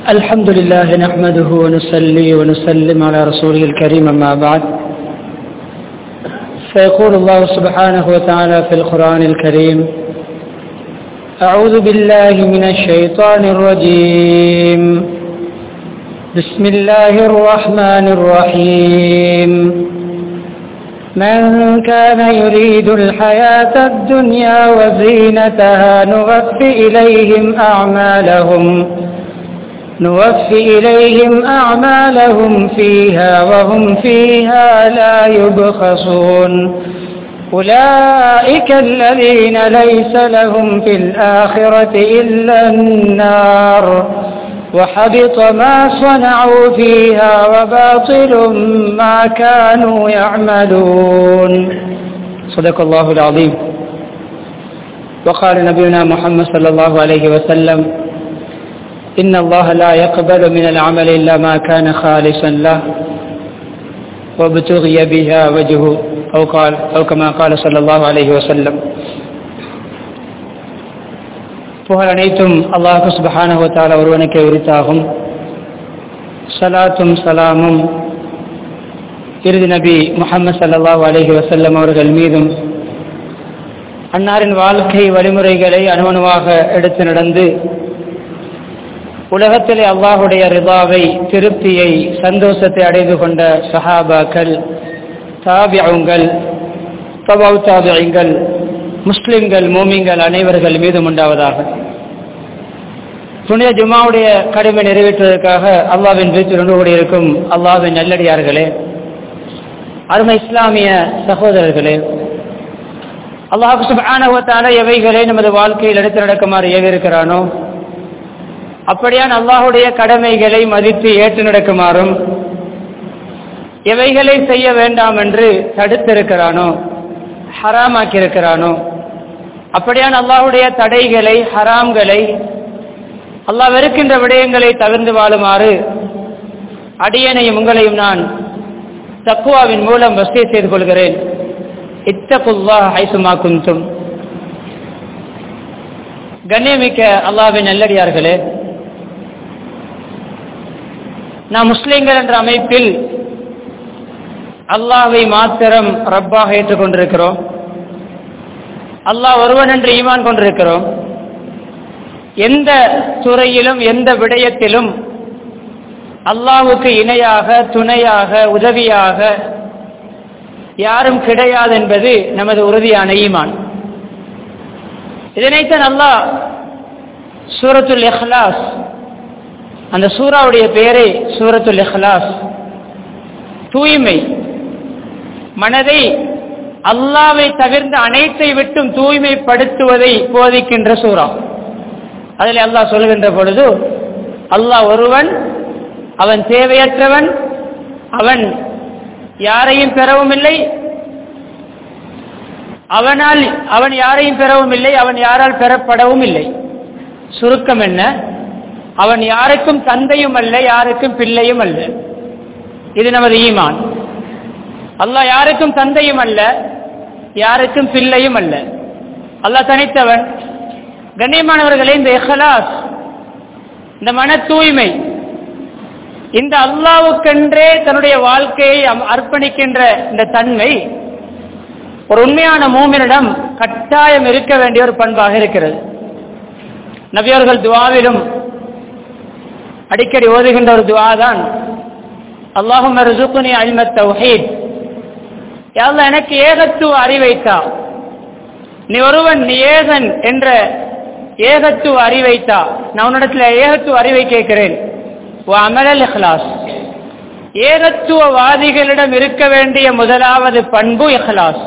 الحمد لله نحمده ونصلي ونسلم على رسوله الكريم أما بعد فيقول الله سبحانه وتعالى في القرآن الكريم أعوذ بالله من الشيطان الرجيم بسم الله الرحمن الرحيم من كان يريد الحياة الدنيا وزينتها نوفي إليهم أعمالهم نوفي إليهم أعمالهم فيها وهم فيها لا يبخسون أولئك الذين ليس لهم في الآخرة إلا النار وحبط ما صنعوا فيها وباطل ما كانوا يعملون صدق الله العظيم وقال نبينا محمد صلى الله عليه وسلم إن الله لا يقبل من العمل إلا ما كان خالصا له وابتغي بها وجهه أو قال أو كما قال صلى الله عليه وسلم புகழ் அனைத்தும் அல்லாஹு சுபஹானஹுவத்தால ஒருவனுக்கு உரித்தாகும் சலாத்தும் சலாமும் இறுதி நபி முகமது சல்லாஹூ அலஹி வசல்லம் அவர்கள் மீதும் அன்னாரின் வாழ்க்கை வழிமுறைகளை அணுவணுவாக எடுத்து நடந்து உலகத்திலே அல்லாஹுடைய ரிதாவை திருப்தியை சந்தோஷத்தை அடைந்து கொண்ட சஹாபாக்கள் தாபியங்கள் தபாவு தாபியங்கள் முஸ்லிம்கள் மோமிங்கள் அனைவர்கள் மீதும் உண்டாவதாக புனித ஜுமாவுடைய கடமை நிறைவேற்றுவதற்காக அல்லாவின் வீட்டில் ஒன்று கூடியிருக்கும் அல்லாவின் நல்லடியார்களே அருமை இஸ்லாமிய சகோதரர்களே அல்லாஹு சுபானவத்தால எவைகளை நமது வாழ்க்கையில் எடுத்து நடக்குமாறு ஏவிருக்கிறானோ அப்படியான் அல்லாஹுடைய கடமைகளை மதித்து ஏற்று நடக்குமாறும் எவைகளை செய்ய வேண்டாம் என்று தடுத்திருக்கிறானோ ஹராமாக்கியிருக்கிறானோ அப்படியான் அல்லாஹுடைய தடைகளை ஹராம்களை அல்லாஹ் வெறுக்கின்ற விடயங்களை தவிர்ந்து வாழுமாறு அடியனையும் உங்களையும் நான் தக்குவாவின் மூலம் வசதி செய்து கொள்கிறேன் இத்தகுல்லா ஹைசுமா குந்தும் கண்ணியமிக்க அல்லாவின் நல்லடியார்களே நாம் முஸ்லிம்கள் என்ற அமைப்பில் அல்லாவை மாத்திரம் ரப்பாக ஏற்றுக்கொண்டிருக்கிறோம் அல்லாஹ் ஒருவன் என்று ஈமான் கொண்டிருக்கிறோம் எந்த துறையிலும் எந்த விடயத்திலும் அல்லாவுக்கு இணையாக துணையாக உதவியாக யாரும் கிடையாது என்பது நமது உறுதியான ஈமான் இதனைத்தான் அல்லாஹ் சூரத்துல் இஹ்லாஸ் அந்த சூறாவுடைய பெயரே சூரத்துல் இஹ்லாஸ் தூய்மை மனதை அல்லாவை தவிர்ந்த அனைத்தை விட்டும் தூய்மைப்படுத்துவதை போதிக்கின்ற சூறா அதில் அல்லாஹ் சொல்கின்ற பொழுது அல்லாஹ் ஒருவன் அவன் தேவையற்றவன் அவன் யாரையும் பெறவும் இல்லை அவனால் அவன் யாரையும் பெறவும் இல்லை அவன் யாரால் பெறப்படவும் இல்லை சுருக்கம் என்ன அவன் யாருக்கும் தந்தையும் அல்ல யாருக்கும் பிள்ளையும் அல்ல இது நமது ஈமான் அல்லாஹ் யாருக்கும் தந்தையும் அல்ல யாருக்கும் பிள்ளையும் அல்ல அல்லாஹ் தனித்தவன் கண்ணியமானவர்களே இந்த எஹலாஸ் இந்த மன தூய்மை இந்த அல்லாவுக்கென்றே தன்னுடைய வாழ்க்கையை அர்ப்பணிக்கின்ற இந்த தன்மை ஒரு உண்மையான மூமினிடம் கட்டாயம் இருக்க வேண்டிய ஒரு பண்பாக இருக்கிறது நபியவர்கள் துவாவிலும் அடிக்கடி ஓதுகின்ற ஒரு துவா தான் அல்லாஹும் ருசுக்குனி அல்மத் தௌஹீத் யாழ்லா எனக்கு ஏகத்துவ அறிவைத்தா நீ ஒருவன் நீ ஏகன் என்ற ஏகத்துவ அறிவைத்தா நான் உன்னிடத்துல ஏகத்துவ அறிவை கேட்கிறேன் அமலல் இஹ்லாஸ் ஏகத்துவவாதிகளிடம் இருக்க வேண்டிய முதலாவது பண்பு இஹ்லாஸ்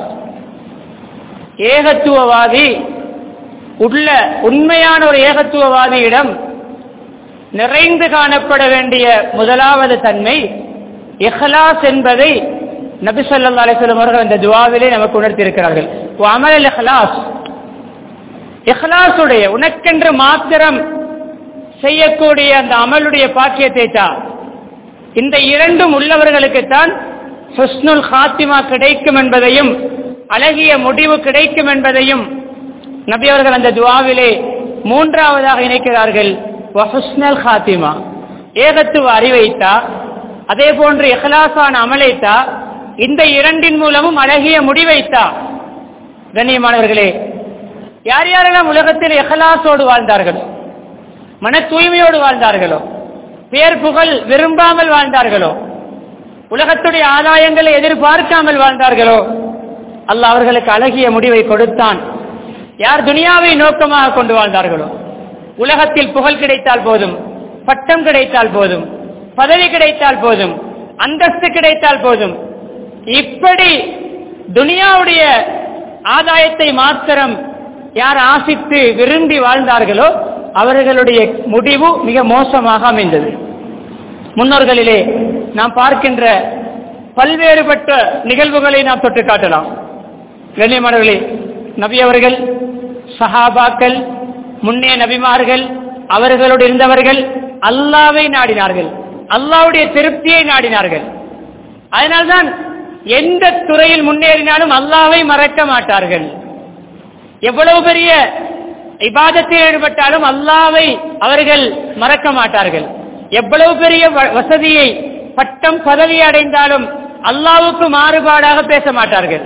ஏகத்துவவாதி உள்ள உண்மையான ஒரு ஏகத்துவவாதியிடம் நிறைந்து காணப்பட வேண்டிய முதலாவது தன்மை இஹ்லாஸ் என்பதை நபி சொல்லா அலிஸ்லம் அவர்கள் அந்த துவாவிலே நமக்கு உணர்த்தியிருக்கிறார்கள் அமல் இஹ்லாஸ் இஹ்லாசுடைய உனக்கென்று மாத்திரம் செய்யக்கூடிய அந்த அமலுடைய பாக்கியத்தை தான் இந்த இரண்டும் உள்ளவர்களுக்குத்தான் ஹுஸ்னுல் ஹாத்திமா கிடைக்கும் என்பதையும் அழகிய முடிவு கிடைக்கும் என்பதையும் நபி அவர்கள் அந்த துவாவிலே மூன்றாவதாக இணைக்கிறார்கள் வஹுஸ்னல் ஹாத்திமா ஏகத்துவ அறிவைத்தா அதே போன்று எஹலாசான அமலைத்தா இந்த இரண்டின் மூலமும் அழகிய முடிவைத்தா கண்ணியமானவர்களே யார் யாரெல்லாம் உலகத்தில் எஹலாசோடு வாழ்ந்தார்களோ மன தூய்மையோடு வாழ்ந்தார்களோ பேர் புகழ் விரும்பாமல் வாழ்ந்தார்களோ உலகத்துடைய ஆதாயங்களை எதிர்பார்க்காமல் வாழ்ந்தார்களோ அல்லாஹ் அவர்களுக்கு அழகிய முடிவை கொடுத்தான் யார் துனியாவை நோக்கமாக கொண்டு வாழ்ந்தார்களோ உலகத்தில் புகழ் கிடைத்தால் போதும் பட்டம் கிடைத்தால் போதும் பதவி கிடைத்தால் போதும் அந்தஸ்து கிடைத்தால் போதும் இப்படி துனியாவுடைய ஆதாயத்தை மாத்திரம் யார் ஆசித்து விரும்பி வாழ்ந்தார்களோ அவர்களுடைய முடிவு மிக மோசமாக அமைந்தது முன்னோர்களிலே நாம் பார்க்கின்ற பல்வேறுபட்ட நிகழ்வுகளை நாம் தொட்டு காட்டலாம் கண்ணியமானவர்களே நபி அவர்கள் சஹாபாக்கள் முன்னே நபிமார்கள் அவர்களோடு இருந்தவர்கள் அல்லாவை நாடினார்கள் அல்லாவுடைய திருப்தியை நாடினார்கள் அதனால்தான் எந்த துறையில் முன்னேறினாலும் அல்லாவை மறக்க மாட்டார்கள் எவ்வளவு பெரிய இபாதத்தில் ஈடுபட்டாலும் அல்லாவை அவர்கள் மறக்க மாட்டார்கள் எவ்வளவு பெரிய வ- வசதியை பட்டம் பதவி அடைந்தாலும் அல்லாவுக்கு மாறுபாடாக பேச மாட்டார்கள்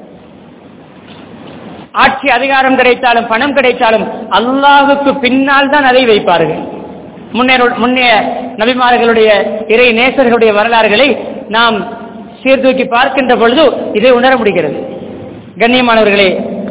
ஆட்சி அதிகாரம் கிடைத்தாலும் பணம் கிடைத்தாலும் அல்லாஹுக்கு பின்னால் தான் அதை வைப்பார்கள் முன்னே முன்னைய நபிமார்களுடைய இறை நேசர்களுடைய வரலாறுகளை நாம் சீர்தூக்கி பார்க்கின்ற பொழுது இதை உணர முடிகிறது கண்ணியமானவர்களே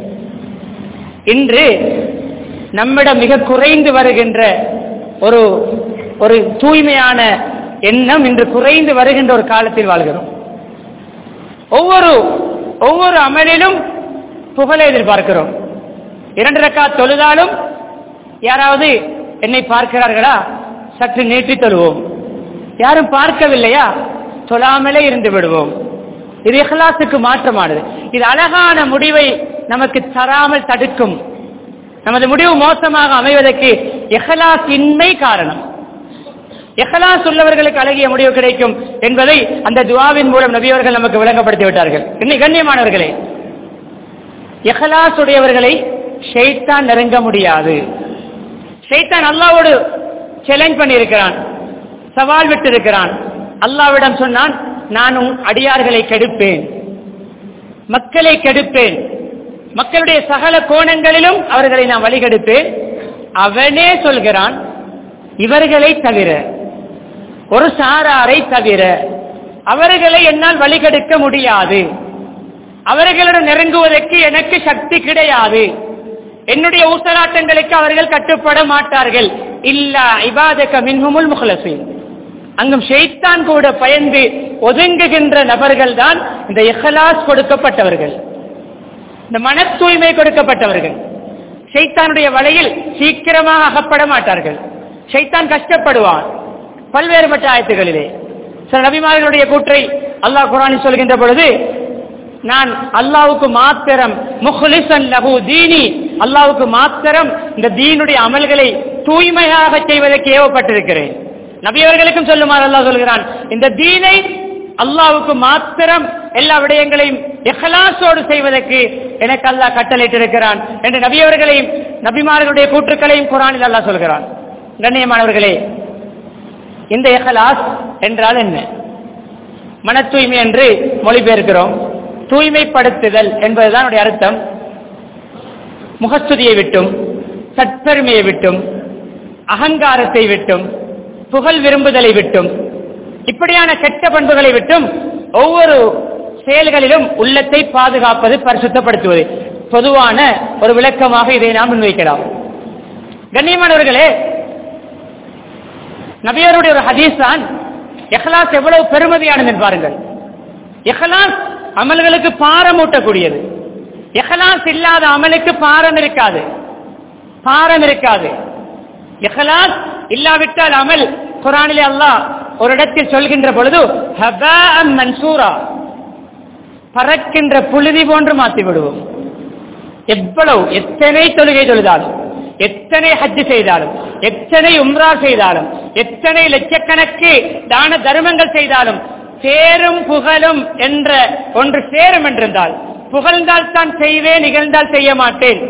இன்று நம்மிடம் மிக குறைந்து வருகின்ற ஒரு ஒரு தூய்மையான எண்ணம் இன்று குறைந்து வருகின்ற ஒரு காலத்தில் வாழ்கிறோம் ஒவ்வொரு ஒவ்வொரு அமலிலும் புகழை எதிர்பார்க்கிறோம் இரண்டு ரக்கா தொழுதாலும் யாராவது என்னை பார்க்கிறார்களா சற்று நீட்டி தொழுவோம் யாரும் பார்க்கவில்லையா தொழாமலே இருந்து விடுவோம் இது இஹ்லாஸுக்கு மாற்றமானது இது அழகான முடிவை நமக்கு தராமல் தடுக்கும் நமது முடிவு மோசமாக அமைவதற்கு இஹ்லாஸ் இன்மை காரணம் இஹ்லாஸ் உள்ளவர்களுக்கு அழகிய முடிவு கிடைக்கும் என்பதை அந்த துவாவின் மூலம் நபியவர்கள் நமக்கு விளங்கப்படுத்தி விட்டார்கள் இன்னை கண்ணியமானவர்களே இஹ்லாஸ் உடையவர்களை ஷைத்தான் நெருங்க முடியாது ஷைத்தான் அல்லாவோடு சேலஞ்ச் பண்ணியிருக்கிறான் சவால் விட்டு இருக்கிறான் அல்லாவிடம் சொன்னான் நான் உன் அடியார்களை கெடுப்பேன் மக்களை கெடுப்பேன் மக்களுடைய சகல கோணங்களிலும் அவர்களை நான் வழிகெடுப்பேன் அவனே சொல்கிறான் இவர்களை தவிர ஒரு சாராரை தவிர அவர்களை என்னால் வழிகெடுக்க முடியாது அவர்களுடன் நெருங்குவதற்கு எனக்கு சக்தி கிடையாது என்னுடைய ஊசலாட்டங்களுக்கு அவர்கள் கட்டுப்பட மாட்டார்கள் இல்ல இபாதக மின்ஹுமுல் முஹ்லசீன் அங்கும் ஷெய்தான் கூட பயந்து ஒதுங்குகின்ற நபர்கள் தான் இந்த இஹ்லாஸ் கொடுக்கப்பட்டவர்கள் இந்த மன தூய்மை கொடுக்கப்பட்டவர்கள் ஷைத்தானுடைய வலையில் சீக்கிரமாக அகப்பட மாட்டார்கள் ஷைத்தான் கஷ்டப்படுவான் பல்வேறுபட்ட ஆயத்துகளிலே சில நபிமார்களுடைய கூற்றை அல்லாஹ் குரானில் சொல்கின்ற பொழுது நான் அல்லாவுக்கு மாத்திரம் முஹ்லிசன் லஹு தீனி அல்லாவுக்கு மாத்திரம் இந்த தீனுடைய அமல்களை தூய்மையாக செய்வதற்கு ஏவப்பட்டிருக்கிறேன் நபியவர்களுக்கும் சொல்லுமாறு அல்லாஹ் சொல்கிறான் இந்த தீனை அல்லாவுக்கு மாத்திரம் எல்லா விடயங்களையும் இஹ்லாஸோடு செய்வதற்கு எனக்கு அல்லாஹ் கட்டளையிட்டிருக்கிறான் என்று நபியவர்களையும் நபிமார்களுடைய கூற்றுக்களையும் குரானில் அல்லாஹ் சொல்கிறான் கண்ணியமானவர்களே இந்த இஹ்லாஸ் என்றால் என்ன மன தூய்மை என்று மொழிபெயர்க்கிறோம் தூய்மைப்படுத்துதல் என்பதுதான் உடைய அர்த்தம் முகஸ்துதியை விட்டும் சற்பெருமையை விட்டும் அகங்காரத்தை விட்டும் புகழ் விரும்புதலை விட்டும் இப்படியான கெட்ட பண்புகளை விட்டும் ஒவ்வொரு செயல்களிலும் உள்ளத்தை பாதுகாப்பது பரிசுத்தப்படுத்துவது பொதுவான ஒரு விளக்கமாக இதை நாம் முன்வைக்கலாம் கண்ணியமானவர்களே நபியருடைய ஒரு ஹதீஸ் தான் எஹ்லாஸ் எவ்வளவு பெருமதியானது என்று பாருங்கள் எஹ்லாஸ் அமல்களுக்கு பாரம் ஊட்டக்கூடியது எஹ்லாஸ் இல்லாத அமலுக்கு பாரம் இருக்காது பாரம் இருக்காது இஹ்லாஸ் இல்லாவிட்டால் அமல் குரானிலே அல்லாஹ் ஒரு இடத்தில் சொல்கின்ற பொழுது ஹபாஅம் மன்சூரா பறக்கின்ற புழுதி போன்று மாற்றி விடுவோம் எவ்வளவு எத்தனை தொழுகை தொழுதாலும் எத்தனை ஹஜ் செய்தாலும் எத்தனை உம்ரா செய்தாலும் எத்தனை லட்சக்கணக்கு தான தர்மங்கள் செய்தாலும் சேரும் புகழும் என்ற ஒன்று சேரும் என்றிருந்தால் புகழ்ந்தால் தான் செய்வேன் நிகழ்ந்தால் செய்ய மாட்டேன்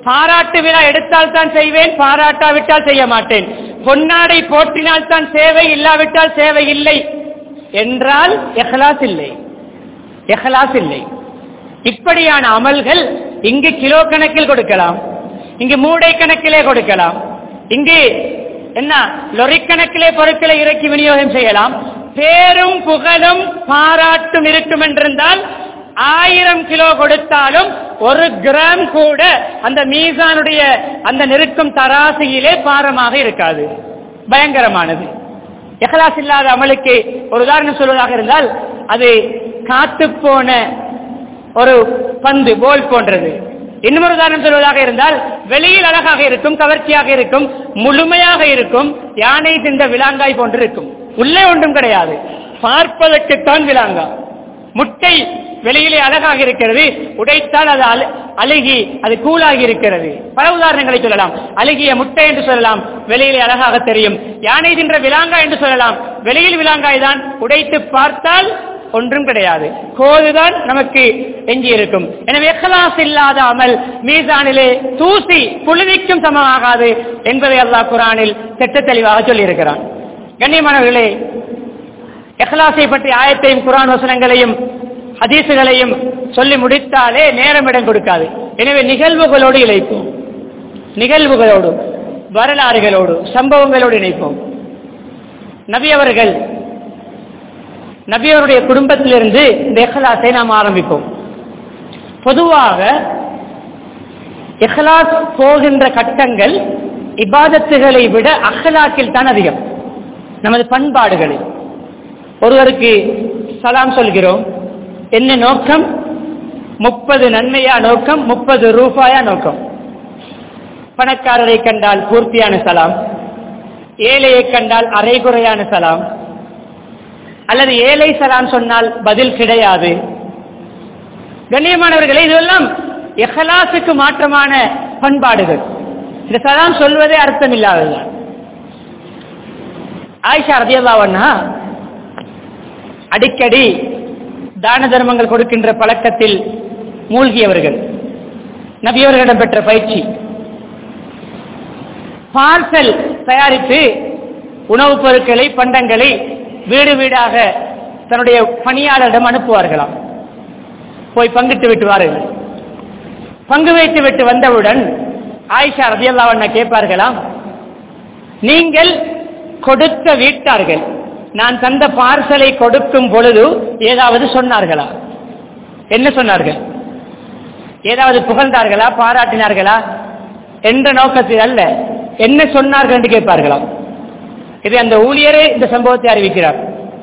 பாராட்டு விழா எடுத்தால் தான் செய்வேன் பாராட்டாவிட்டால் செய்ய மாட்டேன் பொன்னாடை போற்றினால் தான் சேவை இல்லாவிட்டால் சேவை இல்லை என்றால் எஹ்லாஸ் இல்லை எஹ்லாஸ் இல்லை இப்படியான அமல்கள் இங்கு கிலோ கணக்கில் கொடுக்கலாம் இங்கு மூடை கணக்கிலே கொடுக்கலாம் இங்கு என்ன லொரி கணக்கிலே பொருட்களை இறக்கி விநியோகம் செய்யலாம் பேரும் புகழும் பாராட்டும் இருக்கும் என்றிருந்தால் ஆயிரம் கிலோ கொடுத்தாலும் ஒரு கிராம் கூட அந்த மீசானுடைய அந்த நெருக்கும் தராசியிலே பாரமாக இருக்காது பயங்கரமானது எஹலாஸ் இல்லாத அமலுக்கு ஒரு உதாரணம் சொல்வதாக இருந்தால் அது காத்து போன ஒரு பந்து போல் போன்றது இன்னொரு உதாரணம் சொல்வதாக இருந்தால் வெளியில் அழகாக இருக்கும் கவர்ச்சியாக இருக்கும் முழுமையாக இருக்கும் யானை சென்ற விலாங்காய் போன்று இருக்கும் உள்ளே ஒன்றும் கிடையாது பார்ப்பதற்குத்தான் விலாங்கா முட்டை வெளியிலே அழகாக இருக்கிறது உடைத்தால் அது அழு- அழுகி அது கூலாகி இருக்கிறது பல உதாரணங்களை சொல்லலாம் அழுகிய முட்டை என்று சொல்லலாம் வெளியிலே அழகாக தெரியும் யானை தின்ற விலாங்கா என்று சொல்லலாம் வெளியில் விலாங்காய் தான் உடைத்து பார்த்தால் ஒன்றும் கிடையாது கோதுதான் நமக்கு எஞ்சி இருக்கும் எனவே எஹ்லாஸ் இல்லாத அமல் மீசானிலே தூசி புழுதிக்கும் சமமாகாது என்பதை அல்லாஹ் குரானில் திட்ட தெளிவாக சொல்லியிருக்கிறான் கண்ணியமானவர்களே எஹ்லாஸை பற்றி ஆயத்தையும் குரான் வசனங்களையும் ஹதீசுகளையும் சொல்லி முடித்தாலே நேரம் இடம் கொடுக்காது எனவே நிகழ்வுகளோடு இணைப்போம் நிகழ்வுகளோடு வரலாறுகளோடு சம்பவங்களோடு இணைப்போம் நபி அவர்கள் நபியவருடைய குடும்பத்திலிருந்து இந்த எஹ்லாஸை நாம் ஆரம்பிப்போம் பொதுவாக இஹ்லாஸ் போகின்ற கட்டங்கள் இபாதத்துகளை விட அஹ்லாக்கில் தான் அதிகம் நமது பண்பாடுகளில் ஒருவருக்கு சலாம் சொல்கிறோம் என்ன நோக்கம் முப்பது நன்மையா நோக்கம் முப்பது ரூபாயா நோக்கம் பணக்காரரை கண்டால் பூர்த்தியான சலாம் ஏழையை கண்டால் அரைகுறையான சலாம் அல்லது ஏழை சலாம் சொன்னால் பதில் கிடையாது கண்ணியமானவர்களே இதெல்லாம் எஹலாசுக்கு மாற்றமான பண்பாடுகள் இந்த சலாம் சொல்வதே அர்த்தம் இல்லாததுதான் ஆயிஷா ரதியல்லாவண்ணா அடிக்கடி தான தர்மங்கள் கொடுக்கின்ற பழக்கத்தில் மூழ்கியவர்கள் நபியவர்களிடம் பெற்ற பயிற்சி பார்சல் தயாரித்து உணவுப் பொருட்களை பண்டங்களை வீடு வீடாக தன்னுடைய பணியாளரிடம் அனுப்புவார்களாம் போய் பங்கிட்டு விட்டு வாருங்கள் பங்கு வைத்து விட்டு வந்தவுடன் ஆயிஷா ரதியல்லாவண்ணா கேட்பார்களாம் நீங்கள் கொடுத்த வீட்டார்கள் நான் தந்த பார்சலை கொடுக்கும் பொழுது ஏதாவது சொன்னார்களா என்ன சொன்னார்கள் ஏதாவது புகழ்ந்தார்களா பாராட்டினார்களா என்ற நோக்கத்தில் அல்ல என்ன சொன்னார்கள் என்று கேட்பார்களாம் இது அந்த ஊழியரே இந்த சம்பவத்தை அறிவிக்கிறார்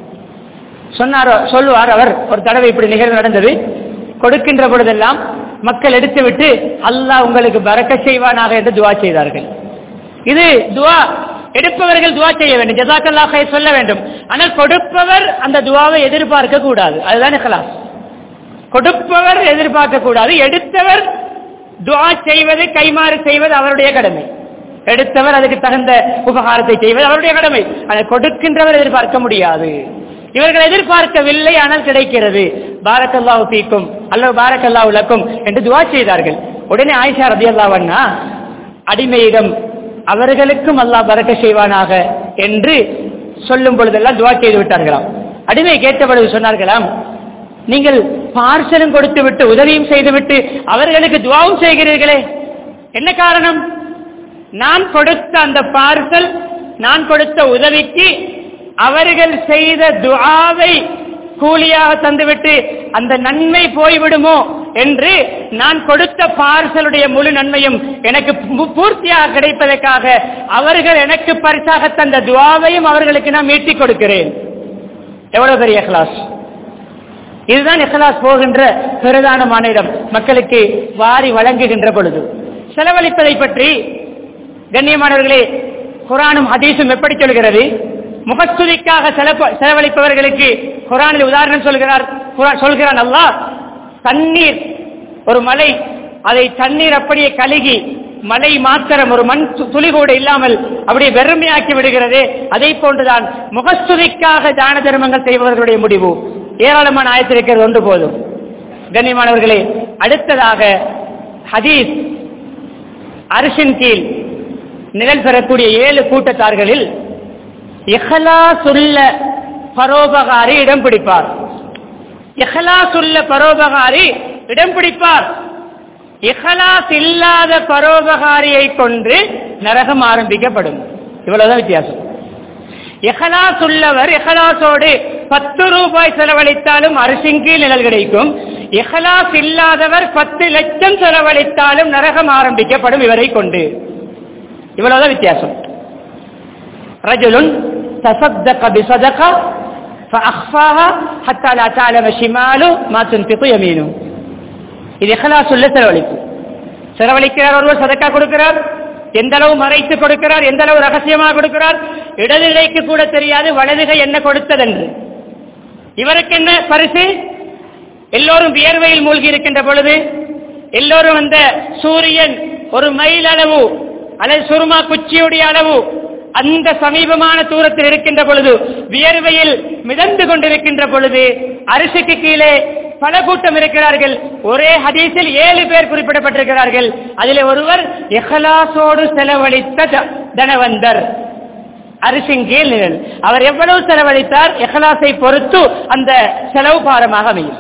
சொன்னார் சொல்லுவார் அவர் ஒரு தடவை இப்படி நிகழ்வு நடந்தது கொடுக்கின்ற பொழுதெல்லாம் மக்கள் எடுத்துவிட்டு அல்லாஹ் உங்களுக்கு பறக்க செய்வானாக என்று துவா செய்தார்கள் இது துவா எடுப்பவர்கள் துவா செய்ய வேண்டும் ஜசாக்கல்லாஹை சொல்ல வேண்டும் ஆனால் கொடுப்பவர் அந்த துவாவை எதிர்பார்க்க கூடாது அதுதான் இஹ்லாஸ் கொடுப்பவர் எதிர்பார்க்க கூடாது எடுத்தவர் துவா செய்வது கைமாறு செய்வது அவருடைய கடமை எடுத்தவர் அதுக்கு தகுந்த உபகாரத்தை செய்வது அவருடைய கடமை அதை கொடுக்கின்றவர் எதிர்பார்க்க முடியாது இவர்கள் எதிர்பார்க்கவில்லை ஆனால் கிடைக்கிறது பாரக்கல்லாஹு பீக்கும் அல்லது பாரக்கல்லாஹு லக்கும் என்று துவா செய்தார்கள் உடனே ஆயிஷா ரதியல்லாவண்ணா அடிமையிடம் அவர்களுக்கும் அல்லாஹ் பறக்க செய்வானாக என்று சொல்லும் பொழுதெல்லாம் துவா செய்து விட்டார்களாம் அடிமை கேட்ட பொழுது சொன்னார்களாம் நீங்கள் பார்சலும் கொடுத்து விட்டு உதவியும் செய்துவிட்டு அவர்களுக்கு துவாவும் செய்கிறீர்களே என்ன காரணம் நான் கொடுத்த அந்த பார்சல் நான் கொடுத்த உதவிக்கு அவர்கள் செய்த துஆவை கூலியாக தந்துவிட்டு அந்த நன்மை போய்விடுமோ என்று நான் கொடுத்த பார்சலுடைய முழு நன்மையும் எனக்கு பு- பூர்த்தியாக கிடைப்பதற்காக அவர்கள் எனக்கு பரிசாக தந்த துவாவையும் அவர்களுக்கு நான் மீட்டிக் கொடுக்கிறேன் எவ்வளவு பெரிய இஹ்லாஸ் இதுதான் இஹ்லாஸ் போகின்ற பிரதானமான இடம் மக்களுக்கு வாரி வழங்குகின்ற பொழுது செலவழிப்பதை பற்றி கண்ணியமானவர்களே குரானும் ஹதீஸும் எப்படி சொல்கிறது முகஸ்துதிக்காக செலப்ப- செலவழிப்பவர்களுக்கு குரானில் உதாரணம் சொல்கிறார் குரான் சொல்கிறான் அல்லாஹ் தண்ணீர் ஒரு மலை அதை தண்ணீர் அப்படியே கழுகி மலை மாத்திரம் ஒரு மண் து- துளி கூட இல்லாமல் அப்படியே வெறுமையாக்கி விடுகிறது அதை போன்றுதான் முகஸ்துதிக்காக தான தர்மங்கள் செய்பவர்களுடைய முடிவு ஏராளமான ஆயத்திருக்கிறது ஒன்று போதும் கண்ணியமானவர்களே அடுத்ததாக ஹதீஸ் அரசின் கீழ் நிழல் பெறக்கூடிய ஏழு கூட்டத்தார்களில் இஹலாசுள்ள பரோபகாரி இடம் பிடிப்பார் இஹலாசுள்ள பரோபகாரி இடம் பிடிப்பார் இஹலாஸ் இல்லாத பரோபகாரியை கொண்டு நரகம் ஆரம்பிக்கப்படும் இவ்வளவுதான் வித்தியாசம் இஹலாஸ் உள்ளவர் இஹலாசோடு பத்து ரூபாய் செலவழித்தாலும் அரசின் கீழ் நிழல் கிடைக்கும் இஹலாஸ் இல்லாதவர் பத்து லட்சம் செலவழித்தாலும் நரகம் ஆரம்பிக்கப்படும் இவரை கொண்டு இவ்வளவுதான் வித்தியாசம் ரஜுலுன் تصدق بصدقة فأخفاها حتى لا تعلم شماله ما تنفق يمينه இது இخلاص உள்ள செலவழிப்பு செலவழிக்கிறார் ஒருவர் சதக்கா கொடுக்கிறார் எந்த அளவு மறைத்து கொடுக்கிறார் எந்த அளவு ரகசியமாக கொடுக்கிறார் இடதுகைக்கு கூட தெரியாது வலதுகை என்ன கொடுத்ததென்று இவருக்கு என்ன பரிசு எல்லோரும் வியர்வையில் மூழ்கி இருக்கின்ற பொழுது எல்லோரும் அந்த சூரியன் ஒரு மைல் அளவு அல்லது சுருமா குச்சியுடைய அளவு அந்த சமீபமான தூரத்தில் இருக்கின்ற பொழுது வியர்வையில் மிதந்து கொண்டிருக்கின்ற பொழுது அரிசிக்கு கீழே பல கூட்டம் இருக்கிறார்கள் ஒரே ஹதீஸில் ஏழு பேர் குறிப்பிடப்பட்டிருக்கிறார்கள் அதில் ஒருவர் எஹலாசோடு செலவழித்த த- தனவந்தர் அரிசின் கீழ் நிழல் அவர் எவ்வளவு செலவழித்தார் எஹலாசை பொறுத்து அந்த செலவு பாரமாக அமையும்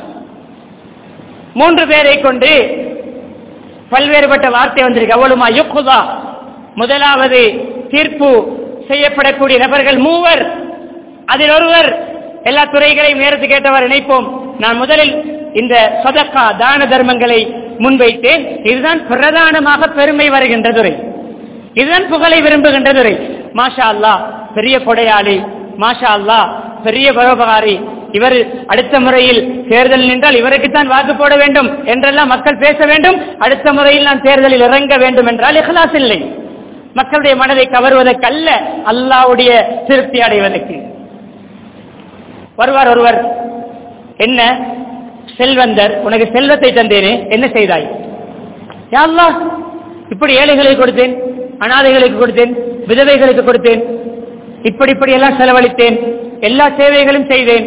மூன்று பேரை கொண்டு பல்வேறுபட்ட வார்த்தை வந்திருக்கு அவ்வளவுமா யுக்குதா முதலாவது தீர்ப்பு செய்யப்படக்கூடிய நபர்கள் மூவர் அதில் ஒருவர் எல்லா துறைகளையும் நேரத்து கேட்டவர் நினைப்போம் நான் முதலில் இந்த சதக்கா தான தர்மங்களை முன்வைத்தேன் இதுதான் பிரதானமாக பெருமை வருகின்ற துறை இதுதான் புகழை விரும்புகின்ற துறை மாஷா அல்லாஹ் பெரிய கொடையாளி மாஷா அல்லாஹ் பெரிய பரோபகாரி இவர் அடுத்த முறையில் தேர்தல் நின்றால் இவருக்குத்தான் வாக்கு போட வேண்டும் என்றெல்லாம் மக்கள் பேச வேண்டும் அடுத்த முறையில் நான் தேர்தலில் இறங்க வேண்டும் என்றால் இஹ்லாஸ் இல்லை மக்களுடைய மனதை கவருவதற்கு அல்ல அல்லாவுடைய திருப்தி அடைவதற்கு வருவார் ஒருவர் என்ன செல்வந்தர் உனக்கு செல்வத்தை தந்தேனே என்ன செய்தாய் யா அல்லாஹ் இப்படி ஏழைகளுக்கு கொடுத்தேன் அனாதைகளுக்கு கொடுத்தேன் விதவைகளுக்கு கொடுத்தேன் இப்படி இப்படி எல்லாம் செலவழித்தேன் எல்லா சேவைகளும் செய்தேன்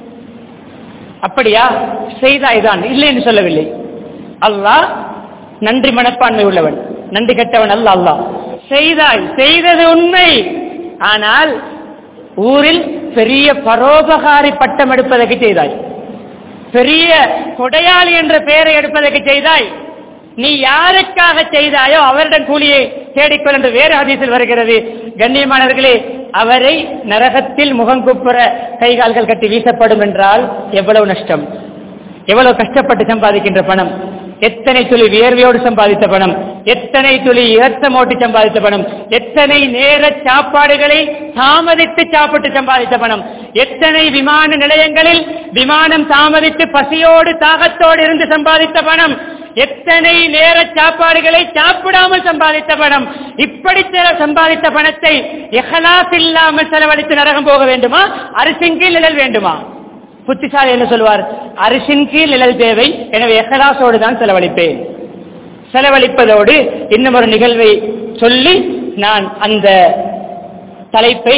அப்படியா செய்தாய்தான் இல்லை என்று சொல்லவில்லை அல்லாஹ் நன்றி மனப்பான்மை உள்ளவன் நன்றி கெட்டவன் அல்ல அல்லாஹ் செய்தாய் செய்தது உண்மை ஆனால் ஊரில் பெரிய பரோபகாரி பட்டம் எடுப்பதற்கு செய்தாய் பெரிய கொடையாளி என்ற பெயரை எடுப்பதற்கு செய்தாய் நீ யாருக்காக செய்தாயோ அவரிடம் கூலியை தேடிக்கொள் என்று வேறு ஹதீஸில் வருகிறது கண்ணியமானவர்களே அவரை நரகத்தில் முகங்குப்புற கைகால்கள் கட்டி வீசப்படும் என்றால் எவ்வளவு நஷ்டம் எவ்வளவு கஷ்டப்பட்டு சம்பாதிக்கின்ற பணம் எத்தனை துளி வியர்வையோடு சம்பாதித்த பணம் எத்தனை துளி இரத்தம் ஓட்டி சம்பாதித்த பணம் எத்தனை நேர சாப்பாடுகளை தாமதித்து சாப்பிட்டு சம்பாதித்த பணம் எத்தனை விமான நிலையங்களில் விமானம் தாமதித்து பசியோடு தாகத்தோடு இருந்து சம்பாதித்த பணம் எத்தனை நேர சாப்பாடுகளை சாப்பிடாமல் சம்பாதித்த பணம் இப்படி செல- சம்பாதித்த பணத்தை எஹலாஸ் இல்லாமல் செலவழித்து நரகம் போக வேண்டுமா அரிசின் கீழ் நிழல் வேண்டுமா புத்திசாலி என்ன சொல்வார் அரிசின் கீழ் நிழல் தேவை எனவே எஹலாசோடு தான் செலவழிப்பேன் செலவழிப்பதோடு இன்னும் ஒரு நிகழ்வை சொல்லி நான் அந்த தலைப்பை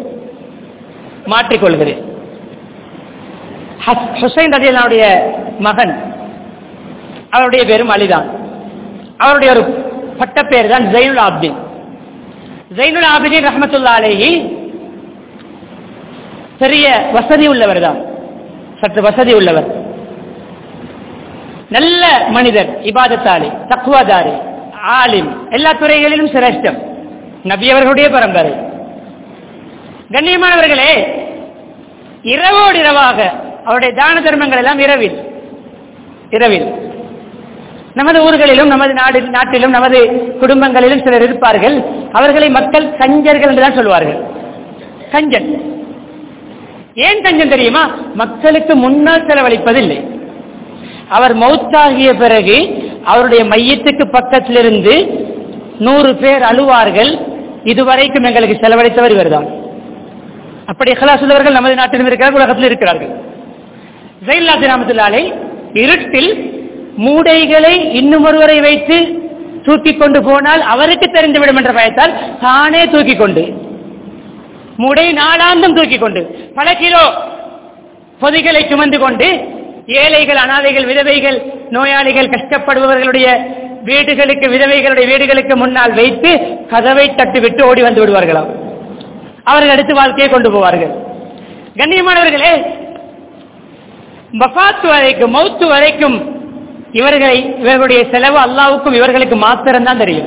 மாற்றிக்கொள்கிறேன் ஹஸ்- ஹுசைன் ரதியல்லாவுடைய மகன் அவருடைய பேரும் அலிதான் அவருடைய ஒரு பட்டப்பேர் தான் ஜெயினுல் ஆப்தீன் ஜெயினுல் ஆபிதீன் ரஹமத்துல்லா அலேஹி பெரிய வசதி உள்ளவர் தான் சற்று வசதி உள்ளவர் நல்ல மனிதர் இபாதத்தாளி தக்குவாதாரி ஆலிம் எல்லா துறைகளிலும் சிரேஷ்டம் நபி அவர்களுடைய பரம்பரை கண்ணியமானவர்களே இரவோடு இரவாக அவருடைய தான தர்மங்கள் எல்லாம் இரவில் இரவில் நமது ஊர்களிலும் நமது நாடு நாட்டிலும் நமது குடும்பங்களிலும் சிலர் இருப்பார்கள் அவர்களை மக்கள் கஞ்சர்கள் என்றுதான் சொல்வார்கள் கஞ்சன் ஏன் கஞ்சன் தெரியுமா மக்களுக்கு முன்னால் செலவழிப்பதில்லை அவர் மௌத்தாகிய பிறகு அவருடைய மையத்துக்கு பக்கத்திலிருந்து நூறு பேர் அழுவார்கள் இதுவரைக்கும் எங்களுக்கு செலவழித்தவர் இவர்தான் அப்படி இஹ்லாஸ் உள்ளவர்கள் நமது நாட்டிலும் இருக்கிறார்கள் உலகத்தில் இருக்கிறார்கள் ஜெயில்லாத்து நாமத்துலாலை இருட்டில் மூடைகளை இன்னும் ஒருவரை வைத்து தூக்கி கொண்டு போனால் அவருக்கு தெரிந்துவிடும் என்ற பயத்தால் தானே தூக்கி கொண்டு மூடை நாளாந்தம் தூக்கி கொண்டு பல கிலோ பொதிகளை சுமந்து கொண்டு ஏழைகள் அனாதைகள் விதவைகள் நோயாளிகள் கஷ்டப்படுபவர்களுடைய வீடுகளுக்கு விதவைகளுடைய வீடுகளுக்கு முன்னால் வைத்து கதவை தட்டிவிட்டு ஓடி வந்து விடுவார்களாம் அவர்கள் அடுத்து வாழ்க்கையை கொண்டு போவார்கள் கண்ணியமானவர்களே மஃபாத்து வரைக்கும் மௌத்து வரைக்கும் இவர்களை இவர்களுடைய செலவு அல்லாவுக்கும் இவர்களுக்கு மாத்திரம்தான் தெரியும்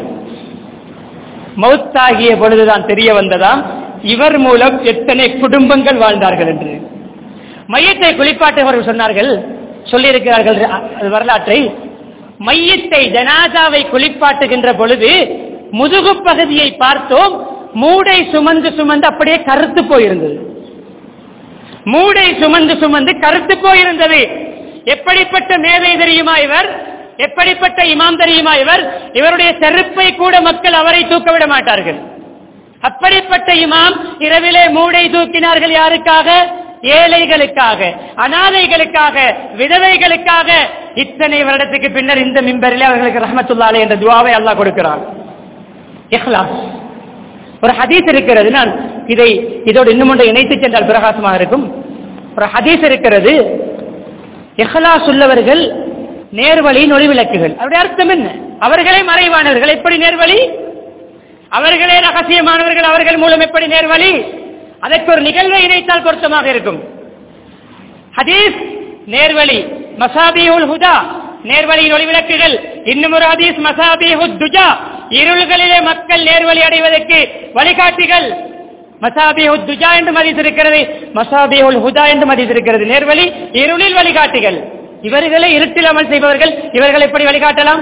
மௌத்தாகிய பொழுதுதான் தெரிய வந்ததாம் இவர் மூலம் எத்தனை குடும்பங்கள் வாழ்ந்தார்கள் என்று மையத்தை குளிப்பாட்டுபவர்கள் சொன்னார்கள் சொல்லியிருக்கிறார்கள் அ- வரலாற்றை மையத்தை ஜனாதாவை குளிப்பாட்டுகின்ற பொழுது முதுகு பகுதியை பார்த்தோம் மூடை சுமந்து சுமந்து அப்படியே கருத்து போயிருந்தது மூடை சுமந்து சுமந்து கருத்து போயிருந்தது எப்படிப்பட்ட மேதை தெரியுமா இவர் எப்படிப்பட்ட இமாம் தெரியுமா இவர் இவருடைய செருப்பை கூட மக்கள் அவரை தூக்க விட மாட்டார்கள் அப்படிப்பட்ட இமாம் இரவிலே மூடை தூக்கினார்கள் யாருக்காக ஏழைகளுக்காக அனாதைகளுக்காக விதவைகளுக்காக இத்தனை வருடத்துக்கு பின்னர் இந்த மிம்பரிலே அவர்களுக்கு ரஹமத்துல்லாலே என்ற துவாவை அல்லாஹ் கொடுக்கிறார் இஹ்லாஸ் ஒரு ஹதீஸ் இருக்கிறது நான் இதை இதோடு இன்னும் ஒன்றை இணைத்து சென்றால் பிரகாசமாக இருக்கும் ஒரு ஹதீஸ் இருக்கிறது இஹ்லாஸ் உள்ளவர்கள் நேர்வழி நொழிவிளக்குகள் அவருடைய அர்த்தம் என்ன அவர்களே மறைவானவர்கள் எப்படி நேர்வழி அவர்களே ரகசியமானவர்கள் அவர்கள் மூலம் எப்படி நேர்வழி அதற்கு ஒரு நிகழ்வை இணைத்தால் பொருத்தமாக இருக்கும் ஹதீஸ் நேர்வழி மசாபியுல் ஹுதா நேர்வழியின் ஒளிவிளக்குகள் இன்னும் ஒரு ஹதீஸ் மசாபிஹு துஜா இருள்களிலே மக்கள் நேர்வழி அடைவதற்கு வழிகாட்டிகள் மசாபிஹு துஜா என்று மதித்து இருக்கிறது மசாபியுல் ஹுதா என்று மதித்து இருக்கிறது நேர்வழி இருளில் வழிகாட்டிகள் இவர்களை இருட்டில் அமல் செய்பவர்கள் இவர்கள் எப்படி வழிகாட்டலாம்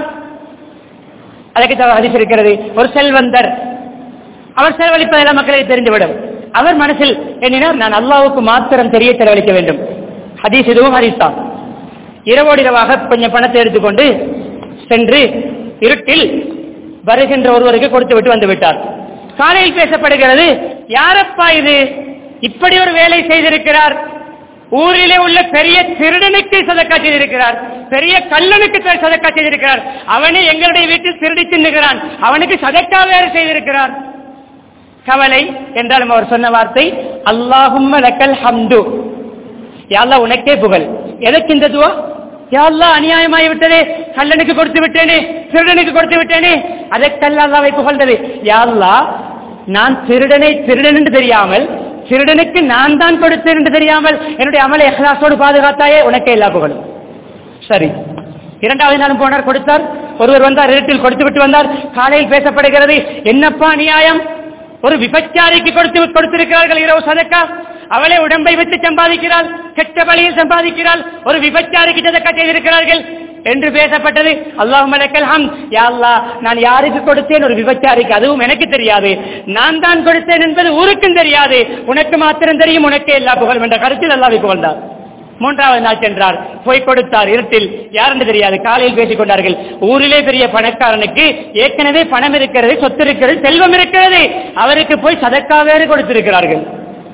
அதற்கு தவிர ஹதீஸ் இருக்கிறது ஒரு செல்வந்தர் அவர் செலவழிப்பதெல்லாம் மக்களுக்கு தெரிந்துவிடும் அவர் மனசில் எண்ணினார் நான் அல்லாவுக்கு மாத்திரம் தெரிய செலவழிக்க வேண்டும் ஹதீஸ் இதுவும் ஹதீஸ் தான் இரவோடு இரவாக கொஞ்சம் பணத்தை எடுத்துக்கொண்டு சென்று இருட்டில் வருகின்ற ஒருவருக்கு கொடுத்து விட்டு வந்து விட்டார் காலையில் பேசப்படுகிறது யாரப்பா இது இப்படி ஒரு வேலை செய்திருக்கிறார் ஊரிலே உள்ள பெரிய திருடனுக்கு சதக்கா செய்திருக்கிறார் பெரிய கல்லனுக்கு சதக்கா செய்திருக்கிறார் அவனை எங்களுடைய வீட்டில் திருடி தின்னுகிறான் அவனுக்கு சதக்கா வேறு செய்திருக்கிறார் கவலை என்றாலும் அவர் சொன்ன வார்த்தை அல்லாஹும் லக்கல் ஹம்து யாழ்லா உனக்கே புகழ் எதற்கு இந்த துவா யாழ்லா அநியாயமாய் விட்டதே கல்லனுக்கு கொடுத்து விட்டேனே திருடனுக்கு கொடுத்து விட்டேனே அதற்கல்ல அல்லாவை புகழ்ந்தது யாழ்லா நான் திருடனை திருடன் என்று தெரியாமல் திருடனுக்கு நான் தான் கொடுத்தேன் என்று தெரியாமல் என்னுடைய அமலை எஹ்லாசோடு பாதுகாத்தாயே உனக்கே எல்லா புகழும் சரி இரண்டாவது நாளும் போனார் கொடுத்தார் ஒருவர் வந்தார் இருட்டில் கொடுத்து விட்டு வந்தார் காலையில் பேசப்படுகிறது என்னப்பா நியாயம் ஒரு விபச்சாரிக்கு கொடுத்து கொடுத்திருக்கிறார்கள் இரவு சதக்கா அவளை உடம்பை விட்டு சம்பாதிக்கிறாள் கெட்ட வழியில் சம்பாதிக்கிறாள் ஒரு விபச்சாரிக்கு சதக்கா செய்திருக்கிறார்கள் என்று பேசப்பட்டது அல்லாஹ் மலக்கல் ஹம் யா அல்லாஹ் நான் யாருக்கு கொடுத்தேன் ஒரு விபச்சாரிக்கு அதுவும் எனக்கு தெரியாது நான் தான் கொடுத்தேன் என்பது ஊருக்கும் தெரியாது உனக்கு மாத்திரம் தெரியும் உனக்கே எல்லா புகழும் என்ற கருத்தில் அல்லாவை புகழ்ந்தார் மூன்றாவது நாள் சென்றார் போய் கொடுத்தார் இருட்டில் யாருன்னு தெரியாது காலையில் பேசிக் கொண்டார்கள் ஊரிலே பெரிய பணக்காரனுக்கு ஏற்கனவே பணம் இருக்கிறது சொத்து இருக்கிறது செல்வம் இருக்கிறது அவருக்கு போய் சதக்கா வேறு கொடுத்திருக்கிறார்கள்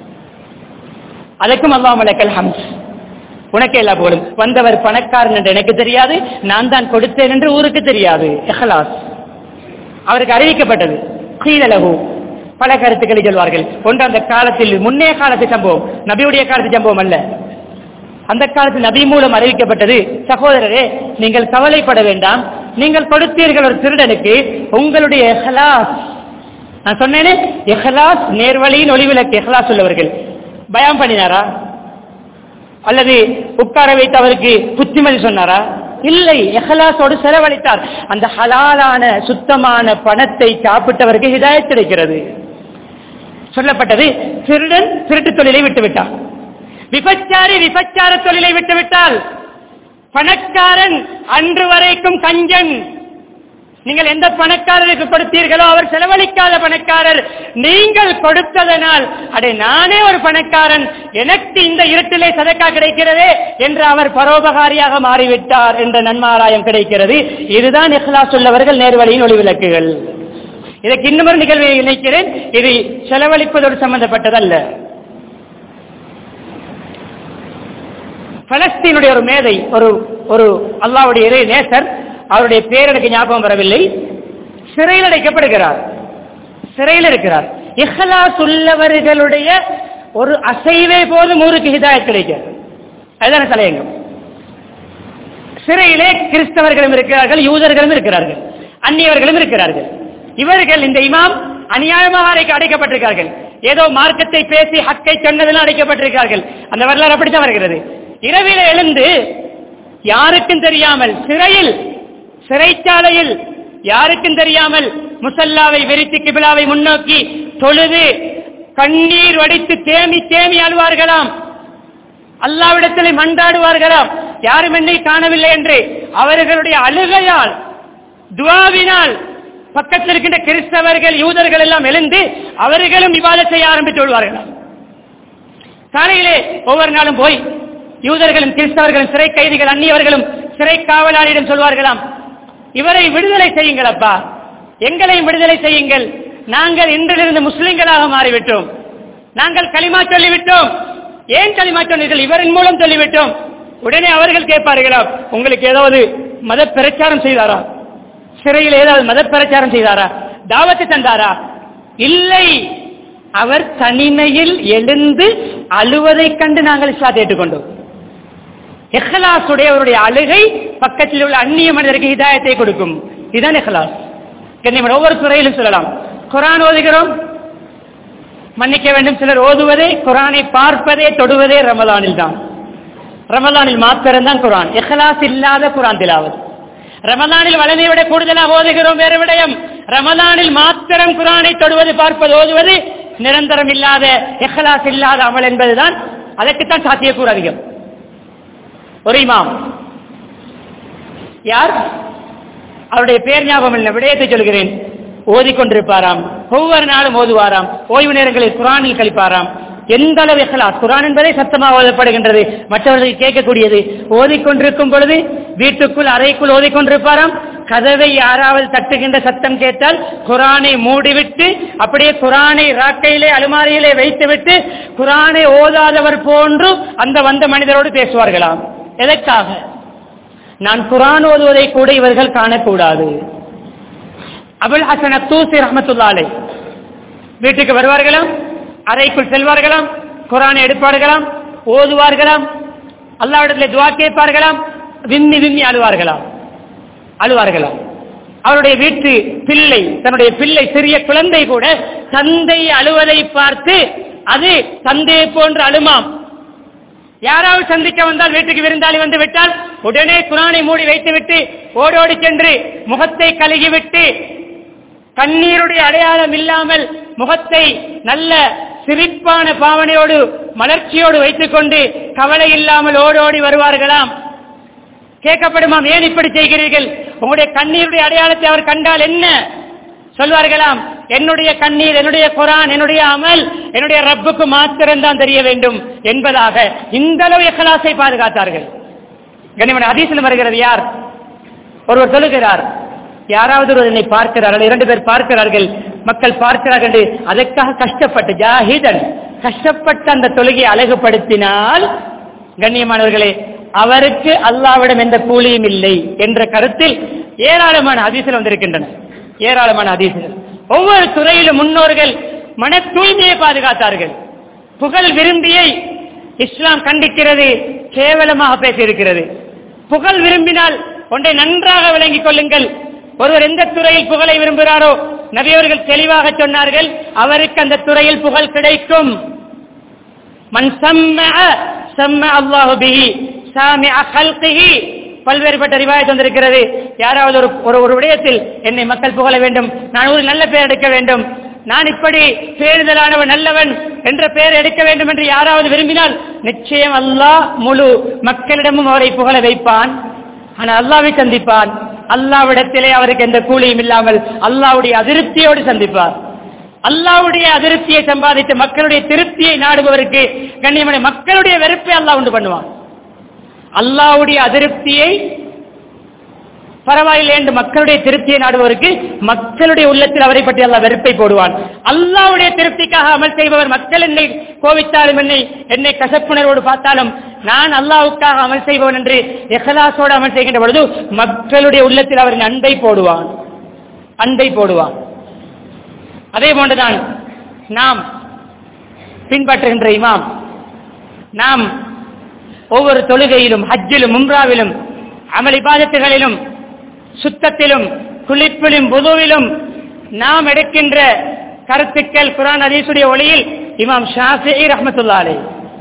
அதற்கும் அல்லாஹ் மலக்கல் ஹம்ஸ் உனக்கு எல்லா புகழும் வந்தவர் பணக்காரன் என்று எனக்கு தெரியாது நான் தான் கொடுத்தேன் என்று ஊருக்கு தெரியாது இஹ்லாஸ் அவருக்கு அறிவிக்கப்பட்டது கீழலகு பல கருத்துக்களை சொல்வார்கள் ஒன்று அந்த காலத்தில் முன்னே காலத்து சம்பவம் நபியுடைய காலத்து சம்பவம் அல்ல அந்த காலத்தில் நபி மூலம் அறிவிக்கப்பட்டது சகோதரரே நீங்கள் கவலைப்பட வேண்டாம் நீங்கள் கொடுத்தீர்கள் ஒரு திருடனுக்கு உங்களுடைய எஹ்லாஸ் நான் சொன்னேனே எஹ்லாஸ் நேர்வழியின் ஒளிவிலக்கு எஹ்லாஸ் உள்ளவர்கள் பயம் பண்ணினாரா அல்லது உட்கார வைத்து அவருக்கு புத்திமதி சொன்னாரா இல்லை எஹலாசோடு செலவழித்தார் அந்த ஹலாலான சுத்தமான பணத்தை சாப்பிட்டவருக்கு ஹிதாயத் கிடைக்கிறது சொல்லப்பட்டது திருடன் திருட்டு தொழிலை விட்டுவிட்டான் விபச்சாரி விபச்சார தொழிலை விட்டுவிட்டால் பணக்காரன் அன்று வரைக்கும் கஞ்சன் நீங்கள் எந்த பணக்காரருக்கு கொடுத்தீர்களோ அவர் செலவழிக்காத பணக்காரர் நீங்கள் கொடுத்ததனால் அடே நானே ஒரு பணக்காரன் எனக்கு இந்த இருட்டிலே சதக்கா கிடைக்கிறதே என்று அவர் பரோபகாரியாக மாறிவிட்டார் என்ற நன்மாராயம் கிடைக்கிறது இதுதான் இஹ்லாஸ் உள்ளவர்கள் நேர்வழியின் ஒளிவிளக்குகள் இதற்கு இன்னும் ஒரு நிகழ்வை இணைக்கிறேன் இது செலவழிப்பதோடு சம்பந்தப்பட்டதல்ல பலஸ்தீனுடைய ஒரு மேதை ஒரு ஒரு அல்லாவுடைய இறை நேசர் அவருடைய பேர் எனக்கு ஞாபகம் வரவில்லை சிறையில் அடைக்கப்படுகிறார் சிறையில் இருக்கிறார் இஹ்லாஸ் உள்ளவர்களுடைய ஒரு அசைவே போதும் ஊருக்கு ஹிதாயத் கிடைக்கிறது அதுதான தலையங்கம் சிறையிலே கிறிஸ்தவர்களும் இருக்கிறார்கள் யூதர்களும் இருக்கிறார்கள் அந்நியவர்களும் இருக்கிறார்கள் இவர்கள் இந்த இமாம் அநியாயமாக அடைக்க அடைக்கப்பட்டிருக்கார்கள் ஏதோ மார்க்கத்தை பேசி ஹக்கை சொன்னதெல்லாம் அடைக்கப்பட்டிருக்கார்கள் அந்த வரலாறு அப்படித்தான் வருகிறது இரவில எழுந்து யாருக்கும் தெரியாமல் சிறையில் சிறைச்சாலையில் யாருக்கும் தெரியாமல் முசல்லாவை வெறித்து கிபிலாவை முன்னோக்கி தொழுது கண்ணீர் வடித்து தேமி தேமி அழுவார்களாம் அல்லாவிடத்தில் மன்றாடுவார்களாம் யாரும் என்னை காணவில்லை என்று அவர்களுடைய அழுகையால் துவாவினால் பக்கத்தில் இருக்கின்ற கிறிஸ்தவர்கள் யூதர்கள் எல்லாம் எழுந்து அவர்களும் விவாதம் செய்ய ஆரம்பித்து விடுவார்களாம் காலையிலே ஒவ்வொரு நாளும் போய் யூதர்களும் கிறிஸ்தவர்களும் சிறை கைதிகள் அந்நியவர்களும் சிறை காவலாளியிடம் சொல்வார்களாம் இவரை விடுதலை செய்யுங்கள் அப்பா எங்களையும் விடுதலை செய்யுங்கள் நாங்கள் இன்றிலிருந்து முஸ்லிம்களாக மாறிவிட்டோம் நாங்கள் களிமா சொல்லிவிட்டோம் ஏன் களிமா சொன்னீர்கள் இவரின் மூலம் சொல்லிவிட்டோம் உடனே அவர்கள் கேட்பார்களாம் உங்களுக்கு ஏதாவது மத பிரச்சாரம் செய்தாரா சிறையில் ஏதாவது மத பிரச்சாரம் செய்தாரா தாவத்து தந்தாரா இல்லை அவர் தனிமையில் எழுந்து அழுவதைக் கண்டு நாங்கள் இஸ்லாத்தை ஏற்றுக்கொண்டோம் எஹ்லாஸ் உடையவருடைய அழுகை பக்கத்தில் உள்ள அந்நிய மனிதருக்கு ஹிதாயத்தை கொடுக்கும் இதுதான் எஹ்லாஸ் கண்ணியமன் ஒவ்வொரு துறையிலும் சொல்லலாம் குரான் ஓதுகிறோம் மன்னிக்க வேண்டும் சிலர் ஓதுவதே குரானை பார்ப்பதே தொடுவதே ரமலானில் தான் ரமலானில் மாத்திரம் தான் குரான் எஹ்லாஸ் இல்லாத குரான் திலாவது ரமலானில் வளனை விட கூடுதலாக ஓதுகிறோம் வேறு விடயம் ரமலானில் மாத்திரம் குரானை தொடுவது பார்ப்பது ஓதுவது நிரந்தரம் இல்லாத எஹ்லாஸ் இல்லாத அமல் என்பதுதான் அதற்குத்தான் சாத்தியக்கூறு அதிகம் ஒரு இமாம் யார் அவருடைய பேர் ஞாபகம் இல்லை விடயத்தை சொல்கிறேன் ஓதிக்கொண்டிருப்பாராம் ஒவ்வொரு நாளும் ஓதுவாராம் ஓய்வு நேரங்களில் குரானில் கழிப்பாராம் எந்த அளவு இஹ்லாஸ் குரான் என்பதே சத்தமாக ஓதப்படுகின்றது மற்றவர்களுக்கு கேட்கக்கூடியது ஓதிக்கொண்டிருக்கும் பொழுது வீட்டுக்குள் அறைக்குள் ஓதிக்கொண்டிருப்பாராம் கதவை யாராவது தட்டுகின்ற சத்தம் கேட்டால் குரானை மூடிவிட்டு அப்படியே குரானை ராக்கையிலே அலுமாரியிலே வைத்துவிட்டு குரானை ஓதாதவர் போன்று அந்த வந்த மனிதரோடு பேசுவார்களாம் எதற்காக நான் குரான் ஓதுவதை கூட இவர்கள் காணக்கூடாது அபுல் ஹசன் தூசி ரஹமத்துல்லாலை வீட்டுக்கு வருவார்களாம் அறைக்குள் செல்வார்களாம் குரானை எடுப்பார்களாம் ஓதுவார்களாம் அல்லாவிடத்தில் துவா கேட்பார்களாம் விம்மி விம்மி அழுவார்களாம் அழுவார்களாம் அவருடைய வீட்டு பிள்ளை தன்னுடைய பிள்ளை சிறிய குழந்தை கூட தந்தை அழுவதை பார்த்து அது தந்தையை போன்று அழுமாம் யாராவது சந்திக்க வந்தால் வீட்டுக்கு விருந்தாளி வந்து விட்டால் உடனே குரானை மூடி வைத்துவிட்டு ஓடோடி சென்று முகத்தை கழுகிவிட்டு கண்ணீருடைய அடையாளம் இல்லாமல் முகத்தை நல்ல சிரிப்பான பாவனையோடு மலர்ச்சியோடு வைத்துக் கொண்டு கவலை இல்லாமல் ஓடோடி வருவார்களாம் கேட்கப்படுமாம் ஏன் இப்படி செய்கிறீர்கள் உங்களுடைய கண்ணீருடைய அடையாளத்தை அவர் கண்டால் என்ன சொல்வார்களாம் என்னுடைய கண்ணீர் என்னுடைய குரான் என்னுடைய அமல் என்னுடைய ரப்புக்கு மாத்திரம்தான் தெரிய வேண்டும் என்பதாக இந்த அளவு எக்கலாசை பாதுகாத்தார்கள் கனிமன் அதீசில் வருகிறது யார் ஒருவர் சொல்லுகிறார் யாராவது ஒரு என்னை பார்க்கிறார்கள் இரண்டு பேர் பார்க்கிறார்கள் மக்கள் பார்க்கிறார்கள் என்று அதற்காக கஷ்டப்பட்டு ஜாஹிதன் கஷ்டப்பட்டு அந்த தொழுகையை அழகுபடுத்தினால் கண்ணியமானவர்களே அவருக்கு அல்லாவிடம் எந்த கூலியும் இல்லை என்ற கருத்தில் ஏராளமான அதிசல் வந்திருக்கின்றன ஏராளமான அதிசல் ஒவ்வொரு துறையிலும் முன்னோர்கள் மன தூய்மையை பாதுகாத்தார்கள் புகழ் விரும்பியை இஸ்லாம் கண்டிக்கிறது கேவலமாக பேசியிருக்கிறது புகழ் விரும்பினால் ஒன்றை நன்றாக விளங்கிக் கொள்ளுங்கள் ஒருவர் எந்த துறையில் புகழை விரும்புகிறாரோ நபியவர்கள் தெளிவாக சொன்னார்கள் அவருக்கு அந்த துறையில் புகழ் கிடைக்கும் மன் சம்ம சம்ம அல்லாஹு பிஹி சாமி அகல்கிஹி பல்வேறுபட்ட ரிவாயத் வந்திருக்கிறது யாராவது ஒரு ஒரு ஒரு விடயத்தில் என்னை மக்கள் புகழ வேண்டும் நான் ஒரு நல்ல பெயர் எடுக்க வேண்டும் நான் இப்படி பேருதலானவன் நல்லவன் என்ற பெயர் எடுக்க வேண்டும் என்று யாராவது விரும்பினால் நிச்சயம் அல்லாஹ் முழு மக்களிடமும் அவரை புகழ வைப்பான் ஆனால் அல்லாவை சந்திப்பான் அல்லாவிடத்திலே அவருக்கு எந்த கூலியும் இல்லாமல் அல்லாவுடைய அதிருப்தியோடு சந்திப்பார் அல்லாவுடைய அதிருப்தியை சம்பாதித்து மக்களுடைய திருப்தியை நாடுபவருக்கு கண்ணியமனை மக்களுடைய வெறுப்பை அல்லாஹ் உண்டு பண்ணுவான் அல்லாவுடைய அதிருப்தியை பரவாயில்லை என்று மக்களுடைய திருப்தியை நாடுபவருக்கு மக்களுடைய உள்ளத்தில் அவரை பற்றி அல்லா வெறுப்பை போடுவான் அல்லாவுடைய திருப்திக்காக அமல் செய்பவர் மக்கள் என்னை கோவித்தாலும் என்னை என்னை கசப்புணர்வோடு பார்த்தாலும் நான் அல்லாவுக்காக அமல் செய்பவன் என்று எஹலாசோடு அமல் செய்கின்ற பொழுது மக்களுடைய உள்ளத்தில் அவரின் அன்பை போடுவான் அன்பை போடுவான் அதே போன்றுதான் நாம் பின்பற்றுகின்ற இமாம் நாம் ஒவ்வொரு தொழுகையிலும் ஹஜ்ஜிலும் உம்ராவிலும் அமளி பாதத்துகளிலும் சுத்தத்திலும் குளிப்பிலும் புதுவிலும் நாம் எடுக்கின்ற கருத்துக்கள் குரான் அதீசுடைய ஒளியில் இமாம் ஷாஃபி ரஹமத்துல்லா அலை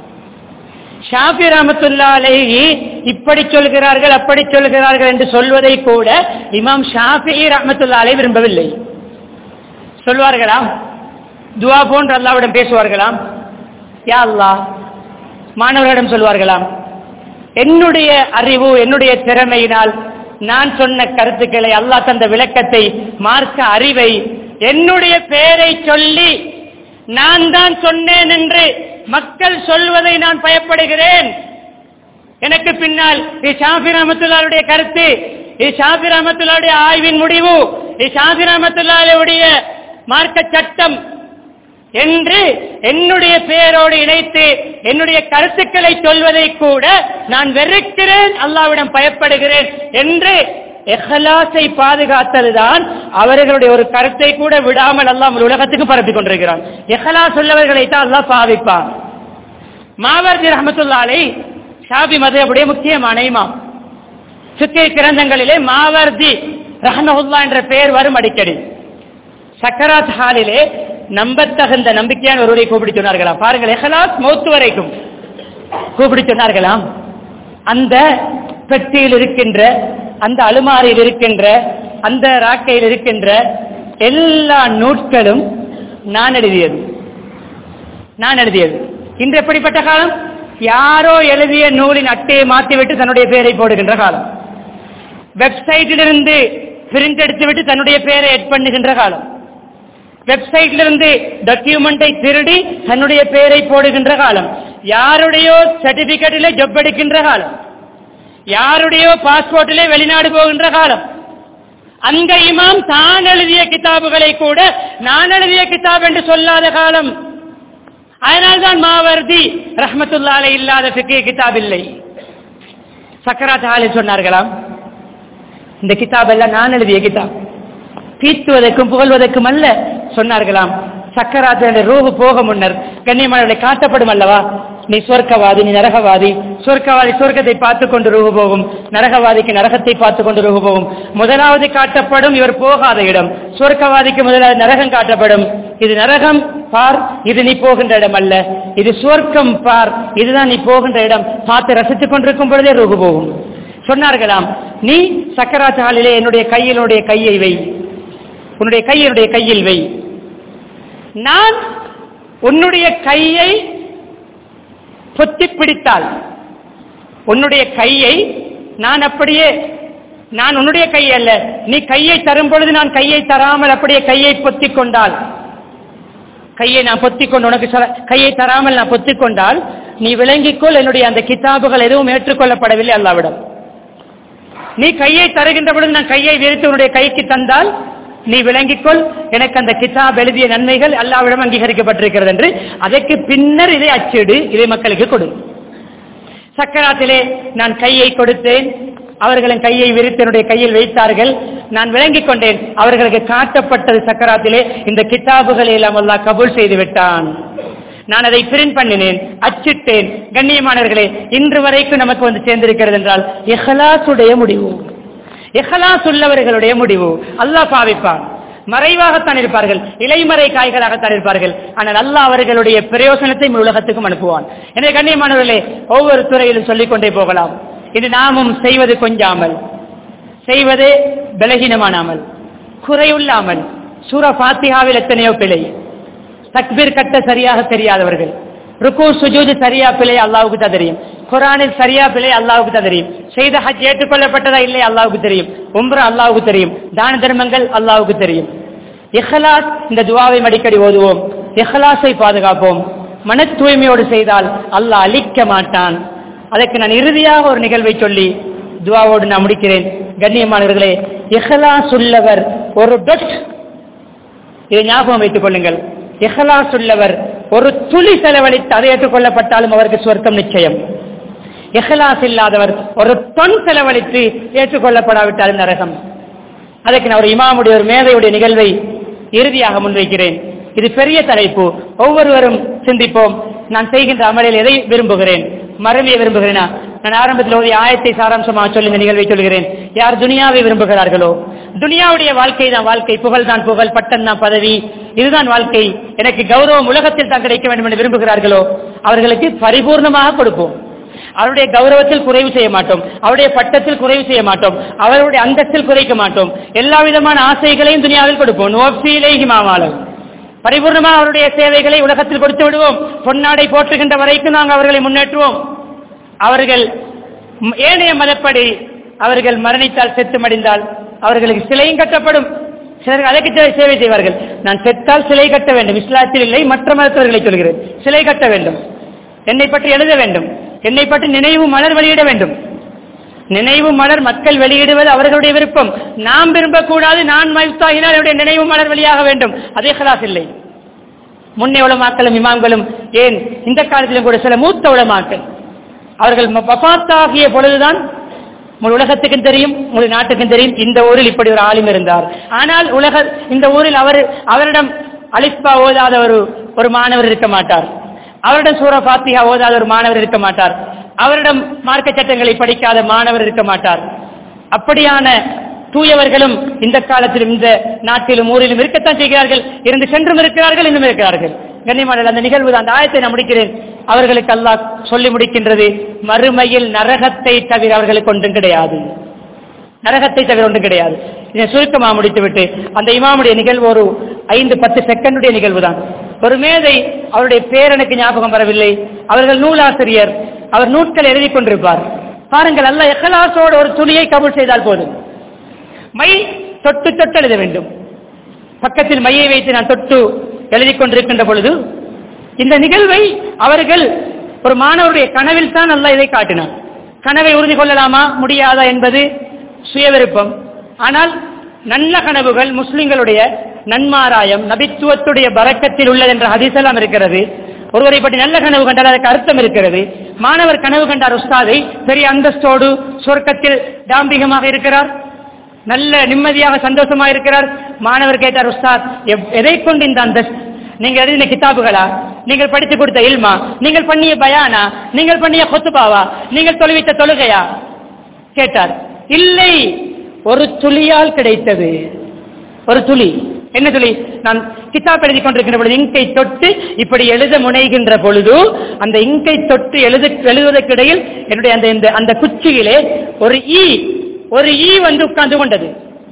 ஷாஃபி ரஹமத்துல்லா அலைஹி இப்படி சொல்கிறார்கள் அப்படி சொல்கிறார்கள் என்று சொல்வதை கூட இமாம் ஷாஃபி ரஹமத்துல்லா அலை விரும்பவில்லை சொல்வார்களாம் துவா போன்று அல்லாவிடம் பேசுவார்களாம் யா அல்லாஹ் மாணவர்களிடம் சொல்வார்களாம் என்னுடைய அறிவு என்னுடைய திறமையினால் நான் சொன்ன கருத்துக்களை அல்லாஹ் தந்த விளக்கத்தை மார்க்க அறிவை என்னுடைய பெயரை சொல்லி நான் தான் சொன்னேன் என்று மக்கள் சொல்வதை நான் பயப்படுகிறேன் எனக்கு பின்னால் இது ஷாஃபி ரஹமத்துல்லாவுடைய கருத்து இது ஷாஃபி ரஹமத்துல்லாவுடைய ஆய்வின் முடிவு இது ஷாஃபி ரஹமத்துல்லாவுடைய மார்க்க சட்டம் என்று என்னுடைய பெயரோடு இணைத்து என்னுடைய கருத்துக்களை சொல்வதை கூட நான் வெறுக்கிறேன் அல்லாவிடம் பயப்படுகிறேன் என்று எஹலாசை பாதுகாத்ததுதான் அவர்களுடைய ஒரு கருத்தை கூட விடாமல் அல்லாஹ் உலகத்துக்கு பரப்பி கொண்டிருக்கிறான் எஹலாஸ் உள்ளவர்களை தான் அல்லாஹ் பாவிப்பான் மாவர்தி ரஹமத்துல்லாலை ஷாபி மதபுடைய முக்கியமான இமாம் சுத்திய கிரந்தங்களிலே மாவர்தி ரஹமஹுல்லா என்ற பெயர் வரும் அடிக்கடி சக்கராத் ஹாலிலே நம்பத்தகுந்த நம்பிக்கையான ஒருவரை கூப்பிட்டு சொன்னார்களாம் பாருங்கள் எஹலாஸ் மௌத்து வரைக்கும் கூப்பிட்டு சொன்னார்களாம் அந்த பெட்டியில் இருக்கின்ற அந்த அலுமாரியில் இருக்கின்ற அந்த ராக்கையில் இருக்கின்ற எல்லா நூட்களும் நான் எழுதியது நான் எழுதியது இன்று எப்படிப்பட்ட காலம் யாரோ எழுதிய நூலின் அட்டையை மாற்றிவிட்டு தன்னுடைய பெயரை போடுகின்ற காலம் வெப்சைட்டிலிருந்து பிரிண்ட் எடுத்துவிட்டு தன்னுடைய பெயரை எட் பண்ணுகின்ற காலம் வெப்சைட்ல இருந்து டாக்குமெண்டை திருடி தன்னுடைய பெயரை போடுகின்ற காலம் யாருடையோ சர்டிபிகேட்டிலே ஜப் எடுக்கின்ற காலம் யாருடையோ பாஸ்போர்ட்டிலே வெளிநாடு போகின்ற காலம் அந்த இமாம் தான் எழுதிய கிதாபுகளை கூட நான் எழுதிய கிதாப் என்று சொல்லாத காலம் அதனால்தான் மாவர்தி ரஹமத்துல்லாலே இல்லாத பிக்கிய கிதாப் இல்லை சக்கராத் ஹாலில் சொன்னார்களாம் இந்த கிதாப் எல்லாம் நான் எழுதிய கிதாப் பீத்துவதற்கும் புகழ்வதற்கும் அல்ல சொன்னார்களாம் சக்கராத்திர ரூபு போக முன்னர் கண்ணியமானவர்களை காட்டப்படும் அல்லவா நீ சொர்க்கவாதி நீ நரகவாதி சொர்க்கவாதி சொர்க்கத்தை பார்த்து கொண்டு ரூபு போகும் நரகவாதிக்கு நரகத்தை பார்த்து கொண்டு ரூபு போகும் முதலாவது காட்டப்படும் இவர் போகாத இடம் சொர்க்கவாதிக்கு முதலாவது நரகம் காட்டப்படும் இது நரகம் பார் இது நீ போகின்ற இடம் அல்ல இது சொர்க்கம் பார் இதுதான் நீ போகின்ற இடம் பார்த்து ரசித்துக் கொண்டிருக்கும் பொழுதே ரூபு போகும் சொன்னார்களாம் நீ சக்கராத் ஹாலிலே என்னுடைய கையினுடைய கையை வை உன்னுடைய கையினுடைய கையில் வை நான் உன்னுடைய கையை பொத்தி பிடித்தால் உன்னுடைய கையை நான் அப்படியே நான் உன்னுடைய கை அல்ல நீ கையை தரும் பொழுது நான் கையை தராமல் அப்படியே கையை பொத்திக் கொண்டால் கையை நான் பொத்திக் கொண்டு உனக்கு சொல்ல- கையை தராமல் நான் பொத்திக் கொண்டால் நீ விளங்கிக்கொள் என்னுடைய அந்த கிதாபுகள் எதுவும் ஏற்றுக்கொள்ளப்படவில்லை அல்லாவிடம் நீ கையை தருகின்ற பொழுது நான் கையை விரித்து உன்னுடைய கைக்கு தந்தால் நீ விளங்கிக்கொள் எனக்கு அந்த கிதாப் எழுதிய நன்மைகள் அல்லாவிடம் அங்கீகரிக்கப்பட்டிருக்கிறது என்று அதற்கு பின்னர் இதை அச்சிடு இதை மக்களுக்கு கொடு சக்கராத்திலே நான் கையை கொடுத்தேன் அவர்களின் கையை விரித்து என்னுடைய கையில் வைத்தார்கள் நான் விளங்கிக் கொண்டேன் அவர்களுக்கு காட்டப்பட்டது சக்கராத்திலே இந்த கிதாபுகளை எல்லாம் அல்லாஹ் கபூல் செய்து விட்டான் நான் அதை பிரிண்ட் பண்ணினேன் அச்சிட்டேன் கண்ணியமானவர்களே இன்று வரைக்கும் நமக்கு வந்து சேர்ந்திருக்கிறது என்றால் இஹ்லாசுடைய முடிவு இஹ்லாஸ் உள்ளவர்களுடைய முடிவு அல்லாஹ் பாவிப்பான் மறைவாகத்தான் இருப்பார்கள் இலைமறை காய்களாகத்தான் இருப்பார்கள் ஆனால் அல்லாஹ் அவர்களுடைய பிரயோசனத்தை முழு உலகத்துக்கும் அனுப்புவான் எனவே கண்ணியமானவர்களே ஒவ்வொரு துறையிலும் சொல்லிக் கொண்டே போகலாம் இது நாமும் செய்வது கொஞ்சாமல் செய்வதே பலகீனமானாமல் குறையுள்ளாமல் சூர பாத்தியாவில் எத்தனையோ பிழை தக்பீர் கட்ட சரியாக தெரியாதவர்கள் ருக்கு சுஜூது சரியா பிழை அல்லாவுக்கு தான் தெரியும் குரானில் சரியா பிழை அல்லாவுக்கு தான் தெரியும் செய்த ஹஜ் ஏற்றுக்கொள்ளப்பட்டதா இல்லை அல்லாவுக்கு தெரியும் உம்ரா அல்லாவுக்கு தெரியும் தான தர்மங்கள் அல்லாவுக்கு தெரியும் இஹ்லாஸ் இந்த துவாவை அடிக்கடி ஓதுவோம் இஹ்லாஸை பாதுகாப்போம் மன தூய்மையோடு செய்தால் அல்லாஹ் அழிக்க மாட்டான் அதற்கு நான் இறுதியாக ஒரு நிகழ்வை சொல்லி துவாவோடு நான் முடிக்கிறேன் கண்ணியமானவர்களே இஹ்லாஸ் உள்ளவர் ஒரு டொட் இதை ஞாபகம் வைத்துக் கொள்ளுங்கள் இஹ்லாஸ் உள்ளவர் ஒரு துளி செலவழித்து அதை ஏற்றுக்கொள்ளப்பட்டாலும் அவருக்கு சொர்க்கம் நிச்சயம் இஹ்லாஸ் இல்லாதவர் ஒரு தொன் செலவழித்து ஏற்றுக்கொள்ளப்படாவிட்டாலும் நரகம் அதற்கு நான் ஒரு இமாமுடைய ஒரு மேதையுடைய நிகழ்வை இறுதியாக முன்வைக்கிறேன் இது பெரிய தலைப்பு ஒவ்வொருவரும் சிந்திப்போம் நான் செய்கின்ற அமலில் எதை விரும்புகிறேன் மறுமையை விரும்புகிறேனா நான் ஆரம்பத்தில் ஒரு ஆயத்தை சாராம்சமாக சொல்லி இந்த நிகழ்வை சொல்கிறேன் யார் துனியாவை விரும்புகிறார்களோ துனியாவுடைய வாழ்க்கை தான் வாழ்க்கை புகழ் தான் புகழ் பட்டம் தான் பதவி இதுதான் வாழ்க்கை எனக்கு கௌரவம் உலகத்தில் தான் கிடைக்க வேண்டும் என்று விரும்புகிறார்களோ அவர்களுக்கு பரிபூர்ணமாக கொடுப்போம் அவருடைய கௌரவத்தில் குறைவு செய்ய மாட்டோம் அவருடைய பட்டத்தில் குறைவு செய்ய மாட்டோம் அவருடைய அந்தஸ்தில் குறைக்க மாட்டோம் எல்லா விதமான ஆசைகளையும் துனியாவில் கொடுப்போம் நோஃபீலேஹி மாமாலம் பரிபூர்ணமாக அவருடைய சேவைகளை உலகத்தில் கொடுத்து விடுவோம் பொன்னாடை போற்றுகின்ற வரைக்கும் நாங்கள் அவர்களை முன்னேற்றுவோம் அவர்கள் ம், ஏனைய மதப்படி அவர்கள் மரணித்தால் செத்து மடிந்தால் அவர்களுக்கு சிலையும் கட்டப்படும் சிலர் அதற்கு சே- சேவை செய்வார்கள் நான் செத்தால் சிலை கட்ட வேண்டும் இஸ்லாத்தில் இல்லை மற்ற மதத்தவர்களை சொல்கிறேன் சிலை கட்ட வேண்டும் என்னை பற்றி எழுத வேண்டும் என்னை பற்றி நினைவு மலர் வெளியிட வேண்டும் நினைவு மலர் மக்கள் வெளியிடுவது அவர்களுடைய விருப்பம் நாம் விரும்பக்கூடாது நான் மயுத்தாகினால் என்னுடைய நினைவு மலர் வெளியாக வேண்டும் அதே கலாஸ் இல்லை முன்னே உலமாக்களும் இமாம்களும் ஏன் இந்த காலத்திலும் கூட சில மூத்த உலமாக்கள் அவர்கள் வபாத்தாகிய பொழுதுதான் முழு உலகத்துக்கும் தெரியும் முழு நாட்டுக்கும் தெரியும் இந்த ஊரில் இப்படி ஒரு ஆளும் இருந்தார் ஆனால் உலக இந்த ஊரில் அவர் அவரிடம் அலிஸ்பா ஓதாத ஒரு ஒரு மாணவர் இருக்க மாட்டார் அவரிடம் சூர பாத்திகா ஓதாத ஒரு மாணவர் இருக்க மாட்டார் அவரிடம் மார்க்க சட்டங்களை படிக்காத மாணவர் இருக்க மாட்டார் அப்படியான தூயவர்களும் இந்த காலத்திலும் இந்த நாட்டிலும் ஊரிலும் இருக்கத்தான் செய்கிறார்கள் இருந்து சென்றும் இருக்கிறார்கள் இன்னும் இருக்கிறார்கள் கண்ணியமான அந்த நிகழ்வு அந்த ஆயத்தை நான் முடிக்கிறேன் அவர்களுக்கு அல்லாஹ் சொல்லி முடிக்கின்றது மறுமையில் நரகத்தை தவிர அவர்களுக்கு ஒன்றும் கிடையாது நரகத்தை தவிர ஒன்றும் கிடையாது இதை சுருக்கமாக முடித்துவிட்டு அந்த இமாமுடைய நிகழ்வு ஒரு ஐந்து பத்து செகண்டுடைய நிகழ்வு தான் ஒரு மேதை அவருடைய பேர் எனக்கு ஞாபகம் வரவில்லை அவர்கள் நூலாசிரியர் அவர் நூட்கள் எழுதி கொண்டிருப்பார் பாருங்கள் அல்ல எஹலாசோடு ஒரு துளியை கபூல் செய்தால் போதும் மை தொட்டு தொட்டு எழுத வேண்டும் பக்கத்தில் மையை வைத்து நான் தொட்டு எழுதி கொண்டிருக்கின்ற பொழுது இந்த நிகழ்வை அவர்கள் ஒரு மாணவருடைய கனவில் தான் அல்ல இதை காட்டினார் கனவை உறுதி கொள்ளலாமா முடியாதா என்பது சுய விருப்பம் ஆனால் நல்ல கனவுகள் முஸ்லிம்களுடைய நன்மாராயம் நபித்துவத்துடைய பறக்கத்தில் உள்ளது என்ற ஹதீஸெல்லாம் இருக்கிறது ஒருவரை பற்றி நல்ல கனவு கண்டால் அதற்கு அர்த்தம் இருக்கிறது மாணவர் கனவு கண்டார் உஸ்தாதை பெரிய அந்தஸ்தோடு சொர்க்கத்தில் தாம்பிகமாக இருக்கிறார் நல்ல நிம்மதியாக சந்தோஷமாக இருக்கிறார் மாணவர் கேட்டார் உஸ்தாத் எவ்- எதை கொண்டு இந்த அந்தஸ்து நீங்கள் எழுதின கிதாபுகளா நீங்கள் படித்து கொடுத்த இல்மா நீங்கள் பண்ணிய பயானா நீங்கள் பண்ணிய கொத்துபாவா நீங்கள் தொழுவித்த தொழுகையா கேட்டார் இல்லை ஒரு துளியால் கிடைத்தது ஒரு துளி என்ன துளி நான் கிதாப் எழுதி கொண்டிருக்கின்ற பொழுது இங்கை தொட்டு இப்படி எழுத முனைகின்ற பொழுது அந்த இங்கை தொட்டு எழுத எழுதுவதற்கு இடையில் என்னுடைய அந்த இந்த அந்த குச்சியிலே ஒரு ஈ ஒரு ஈ வந்து உட்கார்ந்து கொண்டது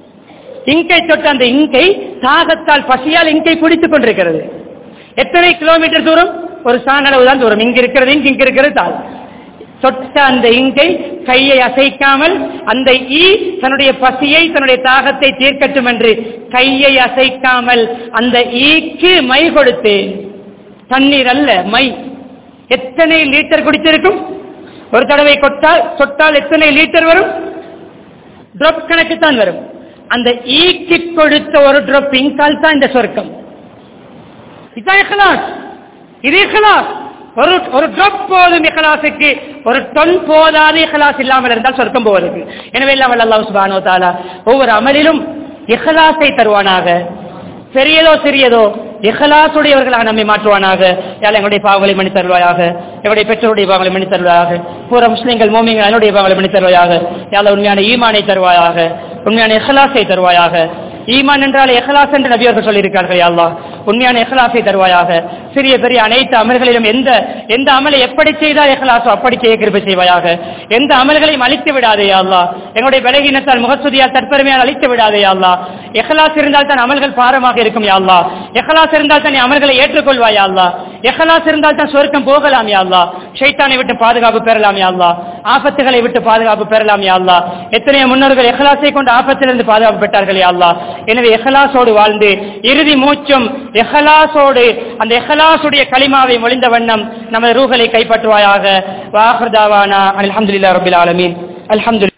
இங்கை தொட்டு அந்த இங்கை தாகத்தால் பசியால் இங்கை பிடித்துக் கொண்டிருக்கிறது எத்தனை கிலோமீட்டர் தூரம் ஒரு சாணளவு தான் தூரம் இங்க இருக்கிறது இங்க இங்க இருக்கிறது தாள் தொட்ட அந்த இங்கை கையை அசைக்காமல் அந்த ஈ தன்னுடைய பசியை தன்னுடைய தாகத்தை தீர்க்கட்டும் என்று கையை அசைக்காமல் அந்த ஈக்கு மை கொடுத்து தண்ணீர் அல்ல மை எத்தனை லிட்டர் குடித்திருக்கும் ஒரு தடவை கொட்டால் தொட்டால் எத்தனை லிட்டர் வரும் டிராப் கணக்கு தான் வரும் அந்த ஈக்கு கொடுத்த ஒரு டிராப் இங்கால் தான் இந்த சொர்க்கம் இதான் இஹ்லாஸ் இது இஹ்லாஸ் ஒரு ஒரு டிராப் போதும் இஹ்லாஸுக்கு ஒரு டொன் போதாது இஹ்லாஸ் இல்லாமல் இருந்தால் சொர்க்கம் போவதற்கு எனவே இல்லாமல் அல்லாஹ் சுப்ஹானஹு வ தஆலா ஒவ்வொரு அமலிலும் இஹ்லாஸை தருவானாக பெரியதோ சிறியதோ இஹ்லாசுடையவர்களாக நம்மை மாற்றுவானாக யாழ் எங்களுடைய பாவங்களை மன்னி தருவாயாக எங்களுடைய பெற்றோருடைய பாவங்களை மன்னி தருவாயாக பூர முஸ்லிம்கள் மோமியங்கள் என்னுடைய பாவங்களை மன்னி தருவாயாக யாழ் உண்மையான ஈமானை தருவாயாக உண்மையான இஹ்லாஸை தருவாயாக ஈமான் என்றால் இஹ்லாஸ் என்று நபியர்கள் சொல்லியிருக்கார்கள் யா அல்லாஹ் உண்மையான இஹ்லாஸை தருவாயாக சிறிய பெரிய அனைத்து அமல்களிலும் எந்த எந்த அமலை எப்படி செய்தால் இஹ்லாஸோ அப்படி செய்ய கிருபை செய்வாயாக எந்த அமல்களையும் அழித்து விடாதே யா அல்லாஹ் எங்களுடைய பலகீனத்தால் முகஸ்துதியால் தற்பெருமையால் அழித்து விடாதே யா அல்லாஹ் இஹ்லாஸ் இருந்தால் தான் அமல்கள் பாரமாக இருக்கும் யா அல்லாஹ் இஹ்லாஸ் இருந்தால் தான் நீ அமல்களை ஏற்றுக்கொள்வாய் யா அல்லாஹ் இஹ்லாஸ் இருந்தால் தான் சொர்க்கம் போகலாம் யா அல்லாஹ் ஷைத்தானை விட்டு பாதுகாப்பு பெறலாம் யா அல்லாஹ் ஆபத்துகளை விட்டு பாதுகாப்பு பெறலாம் யா அல்லாஹ் எத்தனையோ முன்னோர்கள் இஹ்லாஸை கொண்டு ஆபத்திலிருந்து பாதுகாப்பு பெற்றார்கள் யா அல்லாஹ் எனவே இஹ்லாஸோடு வாழ்ந்து இறுதி மூச்சும் இஹ்லாஸோடு அந்த இஹ்லாஸுடைய களிமாவை மொழிந்த வண்ணம் நமது ரூகளை கைப்பற்றுவாயாக வாஹர்தாவானா அல்ஹம்துலில்லாஹி ரப்பில் ஆலமீன் அல்ஹம்துலில்லாஹ்